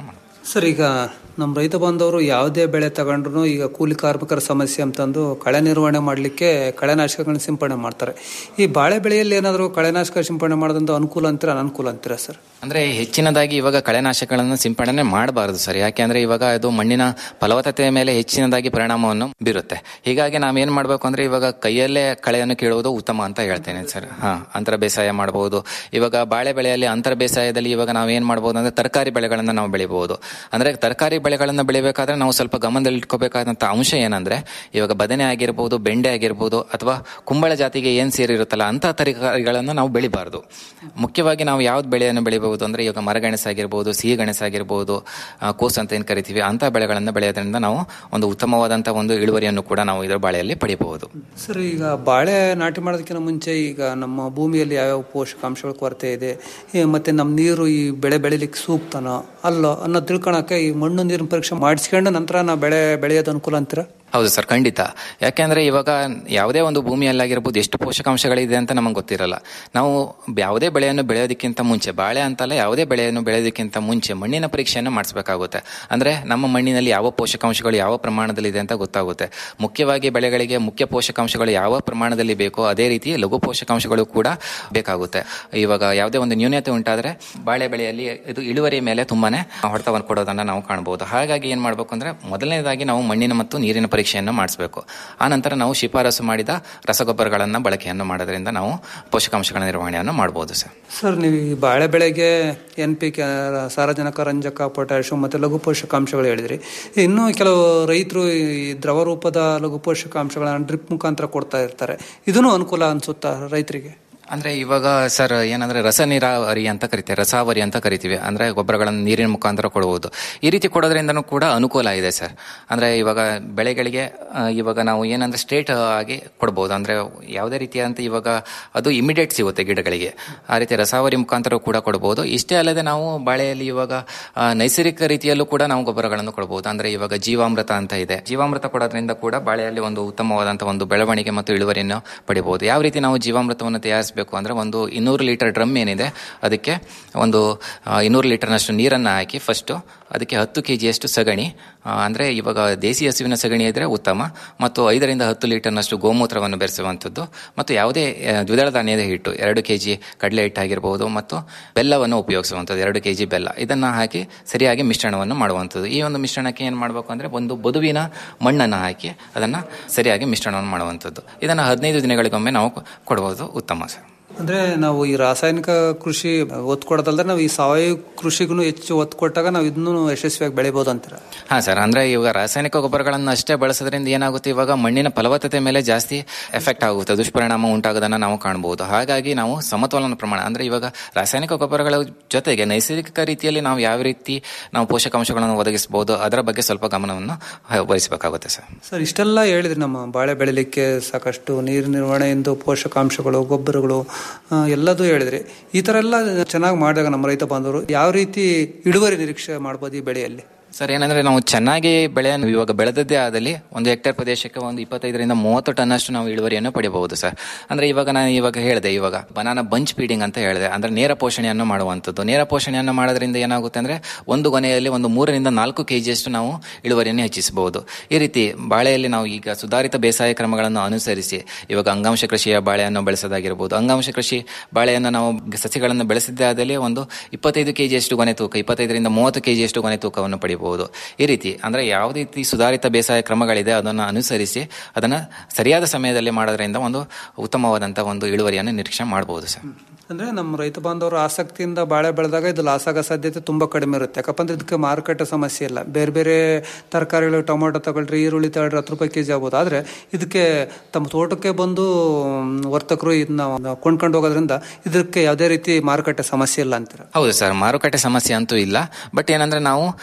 ಸರ್ ಈಗ ನಮ್ಮ ರೈತ ಬಾಂಧವರು ಯಾವುದೇ ಬೆಳೆ ತಗೊಂಡ್ರು ಈಗ ಕೂಲಿ ಕಾರ್ಮಿಕರ ಸಮಸ್ಯೆ ಅಂತಂದು ಕಳೆ ನಿರ್ವಹಣೆ ಮಾಡಲಿಕ್ಕೆ ಕಳೆನಾಶಕಗಳನ್ನ ಸಿಂಪಡಣೆ ಮಾಡ್ತಾರೆ ಈ ಬಾಳೆ ಬೆಳೆಯಲ್ಲಿ ಏನಾದರೂ ಕಳೆನಾಶಕ ಸಿಂಪಡಣೆ ಮಾಡೋದ್ರಿಂದ ಅನುಕೂಲ ಅಂತೀರಾ ಅನುಕೂಲ ಅಂತೀರಾ ಸರ್ ಅಂದ್ರೆ ಹೆಚ್ಚಿನದಾಗಿ ಇವಾಗ ಕಳೆನಾಶಕಗಳನ್ನು ಸಿಂಪಡಣೆ ಮಾಡಬಾರದು ಸರ್ ಯಾಕೆಂದ್ರೆ ಇವಾಗ ಅದು ಮಣ್ಣಿನ ಫಲವತ್ತತೆಯ ಮೇಲೆ ಹೆಚ್ಚಿನದಾಗಿ ಪರಿಣಾಮವನ್ನು ಬೀರುತ್ತೆ ಹೀಗಾಗಿ ನಾವೇನ್ ಮಾಡ್ಬೇಕು ಅಂದ್ರೆ ಇವಾಗ ಕೈಯಲ್ಲೇ ಕಳೆಯನ್ನು ಕೀಳುವುದು ಉತ್ತಮ ಅಂತ ಹೇಳ್ತೇನೆ ಸರ್ ಹಾ ಅಂತರ ಬೇಸಾಯ ಮಾಡಬಹುದು ಇವಾಗ ಬಾಳೆ ಬೆಳೆಯಲ್ಲಿ ಅಂತರ ಬೇಸಾಯದಲ್ಲಿ ಇವಾಗ ನಾವೇನ್ ಮಾಡಬಹುದು ಅಂದ್ರೆ ತರಕಾರಿ ಬೆಳೆಗಳನ್ನ ನಾವು ಬೆಳಿಬಹುದು ಅಂದ್ರೆ ತರಕಾರಿ ಬೆಳೆಗಳನ್ನ ಬೆಳಿಬೇಕಾದ್ರೆ ನಾವು ಸ್ವಲ್ಪ ಗಮನದಲ್ಲಿ ಇಟ್ಕೋಬೇಕಾದಂತ ಅಂಶ ಏನಂದ್ರೆ ಇವಾಗ ಬದನೆ ಆಗಿರ್ಬೋದು ಬೆಂಡೆ ಆಗಿರ್ಬೋದು ಅಥವಾ ಕುಂಬಳ ಜಾತಿಗೆ ಏನ್ ಸೇರಿರುತ್ತಲ್ಲ ಅಂತ ತರಕಾರಿಗಳನ್ನ ನಾವು ಬೆಳಿಬಾರ್ದು ಮುಖ್ಯವಾಗಿ ನಾವು ಯಾವ್ದು ಬೆಳೆಯನ್ನು ಬೆಳಿಬಹುದು ಅಂದ್ರೆ ಇವಾಗ ಮರಗೆಣಸು ಆಗಿರ್ಬೋದು ಸಿಹಿ ಗೆಣಸು ಆಗಿರ್ಬೋದು ಆ, ಕೋಸು ಅಂತ ಏನ್ ಕರಿತೀವಿ ಅಂತ ಬೆಳೆಗಳನ್ನ ಬೆಳೆಯೋದ್ರಿಂದ ನಾವು ಒಂದು ಉತ್ತಮವಾದಂತ ಒಂದು ಇಳುವರಿಯನ್ನು ಕೂಡ ನಾವು ಇದರ ಬಾಳೆಯಲ್ಲಿ ಪಡಿಬಹುದು ಸರ್ ಈಗ ಬಾಳೆ ನಾಟಿ ಮಾಡೋದಕ್ಕಿಂತ ಮುಂಚೆ ಈಗ ನಮ್ಮ ಭೂಮಿಯಲ್ಲಿ ಯಾವ್ಯಾವ ಪೋಷಕಾಂಶಗಳ ಕೊರತೆ ಇದೆ ಈ ಮತ್ತೆ ನಮ್ಮ ನೀರು ಈ ಬೆಳೆ ಬೆಳಿಲಿಕ್ಕೆ ಸೂಕ್ತನೋ ಅಲ್ಲೋ ಅನ್ನೋ ತಿಳ್ಕೊಳಕ್ಕೆ ಈ ಮಣ್ಣು ನೀರಿನ ಪರೀಕ್ಷೆ ಮಾಡಿಸ್ಕೊಂಡು ನಂತರ ನಾವು ಬೆಳೆ ಬೆಳೆಯೋದು ಅನುಕೂಲ ಅಂತೀರಾ ಹೌದು ಸರ್ ಖಂಡಿತ ಯಾಕೆಂದ್ರೆ ಇವಾಗ ಯಾವುದೇ ಒಂದು ಭೂಮಿಯಲ್ಲಾಗಿರ್ಬೋದು ಎಷ್ಟು ಪೋಷಕಾಂಶಗಳಿದೆ ಅಂತ ನಮಗೆ ಗೊತ್ತಿರಲ್ಲ ನಾವು ಯಾವುದೇ ಬೆಳೆಯನ್ನು ಬೆಳೆಯೋದಕ್ಕಿಂತ ಮುಂಚೆ ಬಾಳೆ ಅಂತಲ್ಲ ಯಾವುದೇ ಬೆಳೆಯನ್ನು ಬೆಳೆಯೋದಕ್ಕಿಂತ ಮುಂಚೆ ಮಣ್ಣಿನ ಪರೀಕ್ಷೆಯನ್ನು ಮಾಡಿಸಬೇಕಾಗುತ್ತೆ ಅಂದ್ರೆ ನಮ್ಮ ಮಣ್ಣಿನಲ್ಲಿ ಯಾವ ಪೋಷಕಾಂಶಗಳು ಯಾವ ಪ್ರಮಾಣದಲ್ಲಿದೆ ಅಂತ ಗೊತ್ತಾಗುತ್ತೆ ಮುಖ್ಯವಾಗಿ ಬೆಳೆಗಳಿಗೆ ಮುಖ್ಯ ಪೋಷಕಾಂಶಗಳು ಯಾವ ಪ್ರಮಾಣದಲ್ಲಿ ಬೇಕೋ ಅದೇ ರೀತಿ ಲಘು ಪೋಷಕಾಂಶಗಳು ಕೂಡ ಬೇಕಾಗುತ್ತೆ ಇವಾಗ ಯಾವುದೇ ಒಂದು ನ್ಯೂನತೆ ಉಂಟಾದ್ರೆ ಬಾಳೆ ಬೆಳೆಯಲ್ಲಿ ಇದು ಇಳುವರಿ ಮೇಲೆ ತುಂಬಾನೇ ಹೊಡೆತವನ್ನು ಕೊಡೋದನ್ನ ನಾವು ಕಾಣಬಹುದು ಹಾಗಾಗಿ ಏನ್ ಮಾಡ್ಬೇಕು ಅಂದ್ರೆ ಮೊದಲನೇದಾಗಿ ನಾವು ಮಣ್ಣಿನ ಮತ್ತು ನೀರಿನ ಪರೀಕ್ಷೆಯನ್ನು ಮಾಡಿಸಬೇಕು ಆ ನಂತರ ನಾವು ಶಿಫಾರಸು ಮಾಡಿದ ರಸಗೊಬ್ಬರಗಳನ್ನ ಬಳಕೆಯನ್ನು ಮಾಡೋದ್ರಿಂದ ನಾವು ಪೋಷಕಾಂಶಗಳ ನಿರ್ವಹಣೆಯನ್ನು ಮಾಡಬಹುದು ಸರ್ ಸರ್ ನೀವು ಈ ಬಾಳೆ ಬೆಳೆಗೆ ಎನ್ ಪಿ ಕೆ ಸಾರಜನಕ ರಂಜಕ ಪೊಟ್ಯಾಷಿಯಂ ಮತ್ತು ಲಘು ಪೋಷಕಾಂಶಗಳು ಹೇಳಿದ್ರಿ ಇನ್ನೂ ಕೆಲವು ರೈತರು ಈ ದ್ರವ ರೂಪದ ಲಘು ಪೋಷಕಾಂಶಗಳನ್ನ ಡ್ರಿಪ್ ಮುಖಾಂತರ ಕೊಡ್ತಾ ಇರ್ತಾರೆ ಇದನ್ನು ಅನುಕೂಲ ಅನ್ಸುತ್ತಾ ರೈತರಿಗೆ ಅಂದ್ರೆ ಇವಾಗ ಸರ್ ಏನಂದ್ರೆ ರಸ ನೀರಾವರಿ ಅಂತ ಕರಿತೇವೆ ರಸಾವರಿ ಅಂತ ಕರಿತೀವಿ ಅಂದ್ರೆ ಗೊಬ್ಬರಗಳನ್ನು ನೀರಿನ ಮುಖಾಂತರ ಕೊಡುವುದು ಈ ರೀತಿ ಕೊಡೋದ್ರಿಂದನೂ ಕೂಡ ಅನುಕೂಲ ಇದೆ ಸರ್ ಅಂದ್ರೆ ಇವಾಗ ಬೆಳೆಗಳಿಗೆ ಆ, ಇವಾಗ ನಾವು ಏನಂದ್ರೆ ಸ್ಟ್ರೇಟ್ ಆಗಿ ಕೊಡ್ಬೋದು ಅಂದ್ರೆ ಯಾವುದೇ ರೀತಿಯಾದಂತ ಇವಾಗ ಅದು ಇಮಿಡಿಯೇಟ್ ಸಿಗುತ್ತೆ ಗಿಡಗಳಿಗೆ ಆ ರೀತಿ ರಸಾವರಿ ಮುಖಾಂತರ ಕೂಡ ಕೊಡಬಹುದು ಇಷ್ಟೇ ಅಲ್ಲದೆ ನಾವು ಬಾಳೆಯಲ್ಲಿ ಇವಾಗ ಆ, ನೈಸರ್ಗಿಕ ರೀತಿಯಲ್ಲೂ ಕೂಡ ನಾವು ಗೊಬ್ಬರಗಳನ್ನು ಕೊಡಬಹುದು ಅಂದ್ರೆ ಇವಾಗ ಜೀವಾಮೃತ ಅಂತ ಇದೆ ಜೀವಾಮೃತ ಕೊಡೋದ್ರಿಂದ ಕೂಡ ಬಾಳೆಯಲ್ಲಿ ಒಂದು ಉತ್ತಮವಾದಂತಹ ಒಂದು ಬೆಳವಣಿಗೆ ಮತ್ತು ಇಳುವರಿಯನ್ನು ಪಡಿಬಹುದು ಯಾವ ರೀತಿ ನಾವು ಜೀವಾಮೃತವನ್ನು ತಯಾರಿಸಬೇಕು ಅಂದ್ರೆ ಒಂದು ಇನ್ನೂರು ಲೀಟರ್ ಡ್ರಮ್ ಏನಿದೆ ಅದಕ್ಕೆ ಒಂದು ಆ, ಇನ್ನೂರು ಲೀಟರ್ನಷ್ಟು ನೀರನ್ನು ಹಾಕಿ ಫಸ್ಟು ಅದಕ್ಕೆ ಹತ್ತು ಕೆ ಜಿಯಷ್ಟು ಸಗಣಿ ಆ, ಅಂದ್ರೆ ಇವಾಗ ದೇಸಿ ಹಸುವಿನ ಸಗಣಿ ಇದ್ರೆ ಉತ್ತಮ ಮತ್ತು ಐದರಿಂದ ಹತ್ತು ಲೀಟರ್ನಷ್ಟು ಗೋಮೂತ್ರವನ್ನು ಬೆರೆಸುವಂಥದ್ದು ಮತ್ತು ಯಾವುದೇ ಆ, ದ್ವಿದಳ ಧಾನ್ಯದ ಹಿಟ್ಟು ಎರಡು ಕೆ ಜಿ ಕಡಲೆ ಹಿಟ್ಟು ಆಗಿರಬಹುದು ಮತ್ತು ಬೆಲ್ಲವನ್ನು ಉಪಯೋಗಿಸುವಂಥದ್ದು ಎರಡು ಕೆ ಜಿ ಬೆಲ್ಲ ಇದನ್ನು ಹಾಕಿ ಸರಿಯಾಗಿ ಮಿಶ್ರಣವನ್ನು ಮಾಡುವಂಥದ್ದು ಈ ಒಂದು ಮಿಶ್ರಣಕ್ಕೆ ಏನು ಮಾಡಬೇಕು ಅಂದ್ರೆ ಒಂದು ಬದುವಿನ ಮಣ್ಣನ್ನು ಹಾಕಿ ಅದನ್ನು ಸರಿಯಾಗಿ ಮಿಶ್ರಣವನ್ನು ಮಾಡುವಂಥದ್ದು ಇದನ್ನು ಹದಿನೈದು ದಿನಗಳಿಗೊಮ್ಮೆ ನಾವು ಕೊಡಬಹುದು ಉತ್ತಮ ಸರ್ ಅಂದ್ರೆ ನಾವು ಈ ರಾಸಾಯನಿಕ ಕೃಷಿ ಒತ್ತು ಕೊಡೋದಲ್ದ್ರೆ ನಾವು ಈ ಸಾವಯವ ಕೃಷಿಗೂ ಹೆಚ್ಚು ಒತ್ತು ಕೊಟ್ಟಾಗ ನಾವು ಇದನ್ನು ಯಶಸ್ವಿಯಾಗಿ ಬೆಳಿಬೋದು ಅಂತೀರಾ ಹಾ ಸರ್ ಅಂದ್ರೆ ಇವಾಗ ರಾಸಾಯನಿಕ ಗೊಬ್ಬರಗಳನ್ನು ಅಷ್ಟೇ ಬಳಸೋದ್ರಿಂದ ಏನಾಗುತ್ತೆ ಇವಾಗ ಮಣ್ಣಿನ ಫಲವತ್ತತೆ ಮೇಲೆ ಜಾಸ್ತಿ ಎಫೆಕ್ಟ್ ಆಗುತ್ತೆ ದುಷ್ಪರಿಣಾಮ ಉಂಟಾಗೋದನ್ನ ನಾವು ಕಾಣಬಹುದು ಹಾಗಾಗಿ ನಾವು ಸಮತೋಲನ ಪ್ರಮಾಣ ಅಂದ್ರೆ ಇವಾಗ ರಾಸಾಯನಿಕ ಗೊಬ್ಬರಗಳ ಜೊತೆಗೆ ನೈಸರ್ಗಿಕ ರೀತಿಯಲ್ಲಿ ನಾವು ಯಾವ ರೀತಿ ನಾವು ಪೋಷಕಾಂಶಗಳನ್ನು ಒದಗಿಸಬಹುದು ಅದರ ಬಗ್ಗೆ ಸ್ವಲ್ಪ ಗಮನವನ್ನು ವಹಿಸಬೇಕಾಗುತ್ತೆ ಸರ್ ಸರ್ ಇಷ್ಟೆಲ್ಲ ಹೇಳಿದ್ರಿ ನಮ್ಮ ಬಾಳೆ ಬೆಳಿಲಿಕ್ಕೆ ಸಾಕಷ್ಟು ನೀರು ನಿರ್ವಹಣೆಯಿಂದ ಪೋಷಕಾಂಶಗಳು ಗೊಬ್ಬರಗಳು ಆ, ಎಲ್ಲದೂ ಹೇಳಿದ್ರಿ ಈ ತರ ಎಲ್ಲ ಚೆನ್ನಾಗಿ ಮಾಡಿದಾಗ ನಮ್ಮ ರೈತ ಬಾಂಧವರು ಯಾವ ರೀತಿ ಇಳುವರಿ ನಿರೀಕ್ಷೆ ಮಾಡ್ಬೋದು ಈ ಬೆಳೆಯಲ್ಲಿ ಸರ್ ಏನಂದ್ರೆ ನಾವು ಚೆನ್ನಾಗಿ ಬೆಳೆಯನ್ನು ಇವಾಗ ಬೆಳೆದದ್ದೇ ಆದಲ್ಲಿ ಒಂದು ಹೆಕ್ಟೇರ್ ಪ್ರದೇಶಕ್ಕೆ ಒಂದು ಇಪ್ಪತ್ತೈದರಿಂದ ಮೂವತ್ತು ಟನ್ ಅಷ್ಟು ನಾವು ಇಳುವರಿಯನ್ನು ಪಡೆಯಬಹುದು ಸರ್ ಅಂದ್ರೆ ಇವಾಗ ನಾನು ಇವಾಗ ಹೇಳಿದೆ ಇವಾಗ ಬನಾನ ಬಂಚ್ ಫೀಡಿಂಗ್ ಅಂತ ಹೇಳಿದೆ ಅಂದ್ರೆ ನೇರ ಪೋಷಣೆಯನ್ನು ಮಾಡುವಂಥದ್ದು ನೇರ ಪೋಷಣೆಯನ್ನು ಮಾಡೋದ್ರಿಂದ ಏನಾಗುತ್ತೆ ಅಂದ್ರೆ ಒಂದು ಗೊನೆಯಲ್ಲಿ ಒಂದು ಮೂರರಿಂದ ನಾಲ್ಕು ಕೆಜಿಯಷ್ಟು ನಾವು ಇಳುವರಿಯನ್ನು ಹೆಚ್ಚಿಸಬಹುದು ಈ ರೀತಿ ಬಾಳೆಯಲ್ಲಿ ನಾವು ಈಗ ಸುಧಾರಿತ ಬೇಸಾಯ ಕ್ರಮಗಳನ್ನು ಅನುಸರಿಸಿ ಇವಾಗ ಅಂಗಾಂಶ ಕೃಷಿಯ ಬಾಳೆಯನ್ನು ಬೆಳೆಸೋದಾಗಿರ್ಬೋದು ಅಂಗಾಂಶ ಕೃಷಿ ಬಾಳೆಯನ್ನು ನಾವು ಸಸಿಗಳನ್ನು ಬೆಳೆಸಿದ್ದೇ ಆದಲ್ಲಿ ಒಂದು ಇಪ್ಪತ್ತೈದು ಕೆಜಿಯಷ್ಟು ಗೊನೆ ತೂಕ ಇಪ್ಪತ್ತೈದರಿಂದ ಮೂವತ್ತು ಕೆಜಿಯಷ್ಟು ಗೊನೆ ತೂಕವನ್ನು ಪಡಿಬಹುದು ಈ ರೀತಿ ಅಂದ್ರೆ ಯಾವ ರೀತಿ ಸುಧಾರಿತ ಬೇಸಾಯ ಕ್ರಮಗಳಿದೆ ಅದನ್ನು ಅನುಸರಿಸಿ ಅದನ್ನು ಸರಿಯಾದ ಸಮಯದಲ್ಲಿ ಮಾಡೋದ್ರಿಂದ ಒಂದು ಉತ್ತಮವಾದಂತಹ ಒಂದು ಇಳುವರಿಯನ್ನು ನಿರೀಕ್ಷೆ ಮಾಡಬಹುದು ಸರ್ ಅಂದ್ರೆ ನಮ್ಮ ರೈತ ಬಾಂಧವರು ಆಸಕ್ತಿಯಿಂದ ಬಾಳೆ ಬೆಳೆದಾಗ ಇದು ಲಾಸ್ ಆಗೋ ಸಾಧ್ಯತೆ ತುಂಬಾ ಕಡಿಮೆ ಇರುತ್ತೆ ಯಾಕಪ್ಪ ಅಂದ್ರೆ ಇದಕ್ಕೆ ಮಾರುಕಟ್ಟೆ ಸಮಸ್ಯೆ ಇಲ್ಲ ಬೇರೆ ಬೇರೆ ತರಕಾರಿಗಳು ಟೊಮೊಟೊ ತಗೊಳ್ರಿ ಈರುಳ್ಳಿ ತಗೊಳ್ರಿ ಹತ್ತು ರೂಪಾಯಿ ಕೆಜಿ ಆಗ್ಬೋದು ಆದ್ರೆ ಇದಕ್ಕೆ ತಮ್ಮ ತೋಟಕ್ಕೆ ಬಂದು ಮ್, ವರ್ತಕರು ಇದನ್ನ ಕೊಂಡ್ಕೊಂಡು ಹೋಗೋದ್ರಿಂದ ಇದಕ್ಕೆ ಯಾವುದೇ ರೀತಿ ಮಾರುಕಟ್ಟೆ ಸಮಸ್ಯೆ ಇಲ್ಲ ಅಂತೀರ ಹೌದು ಸರ್ ಮಾರುಕಟ್ಟೆ ಸಮಸ್ಯೆ ಅಂತೂ ಇಲ್ಲ ಬಟ್ ಏನಂದ್ರೆ ನಾವು ಯಾವ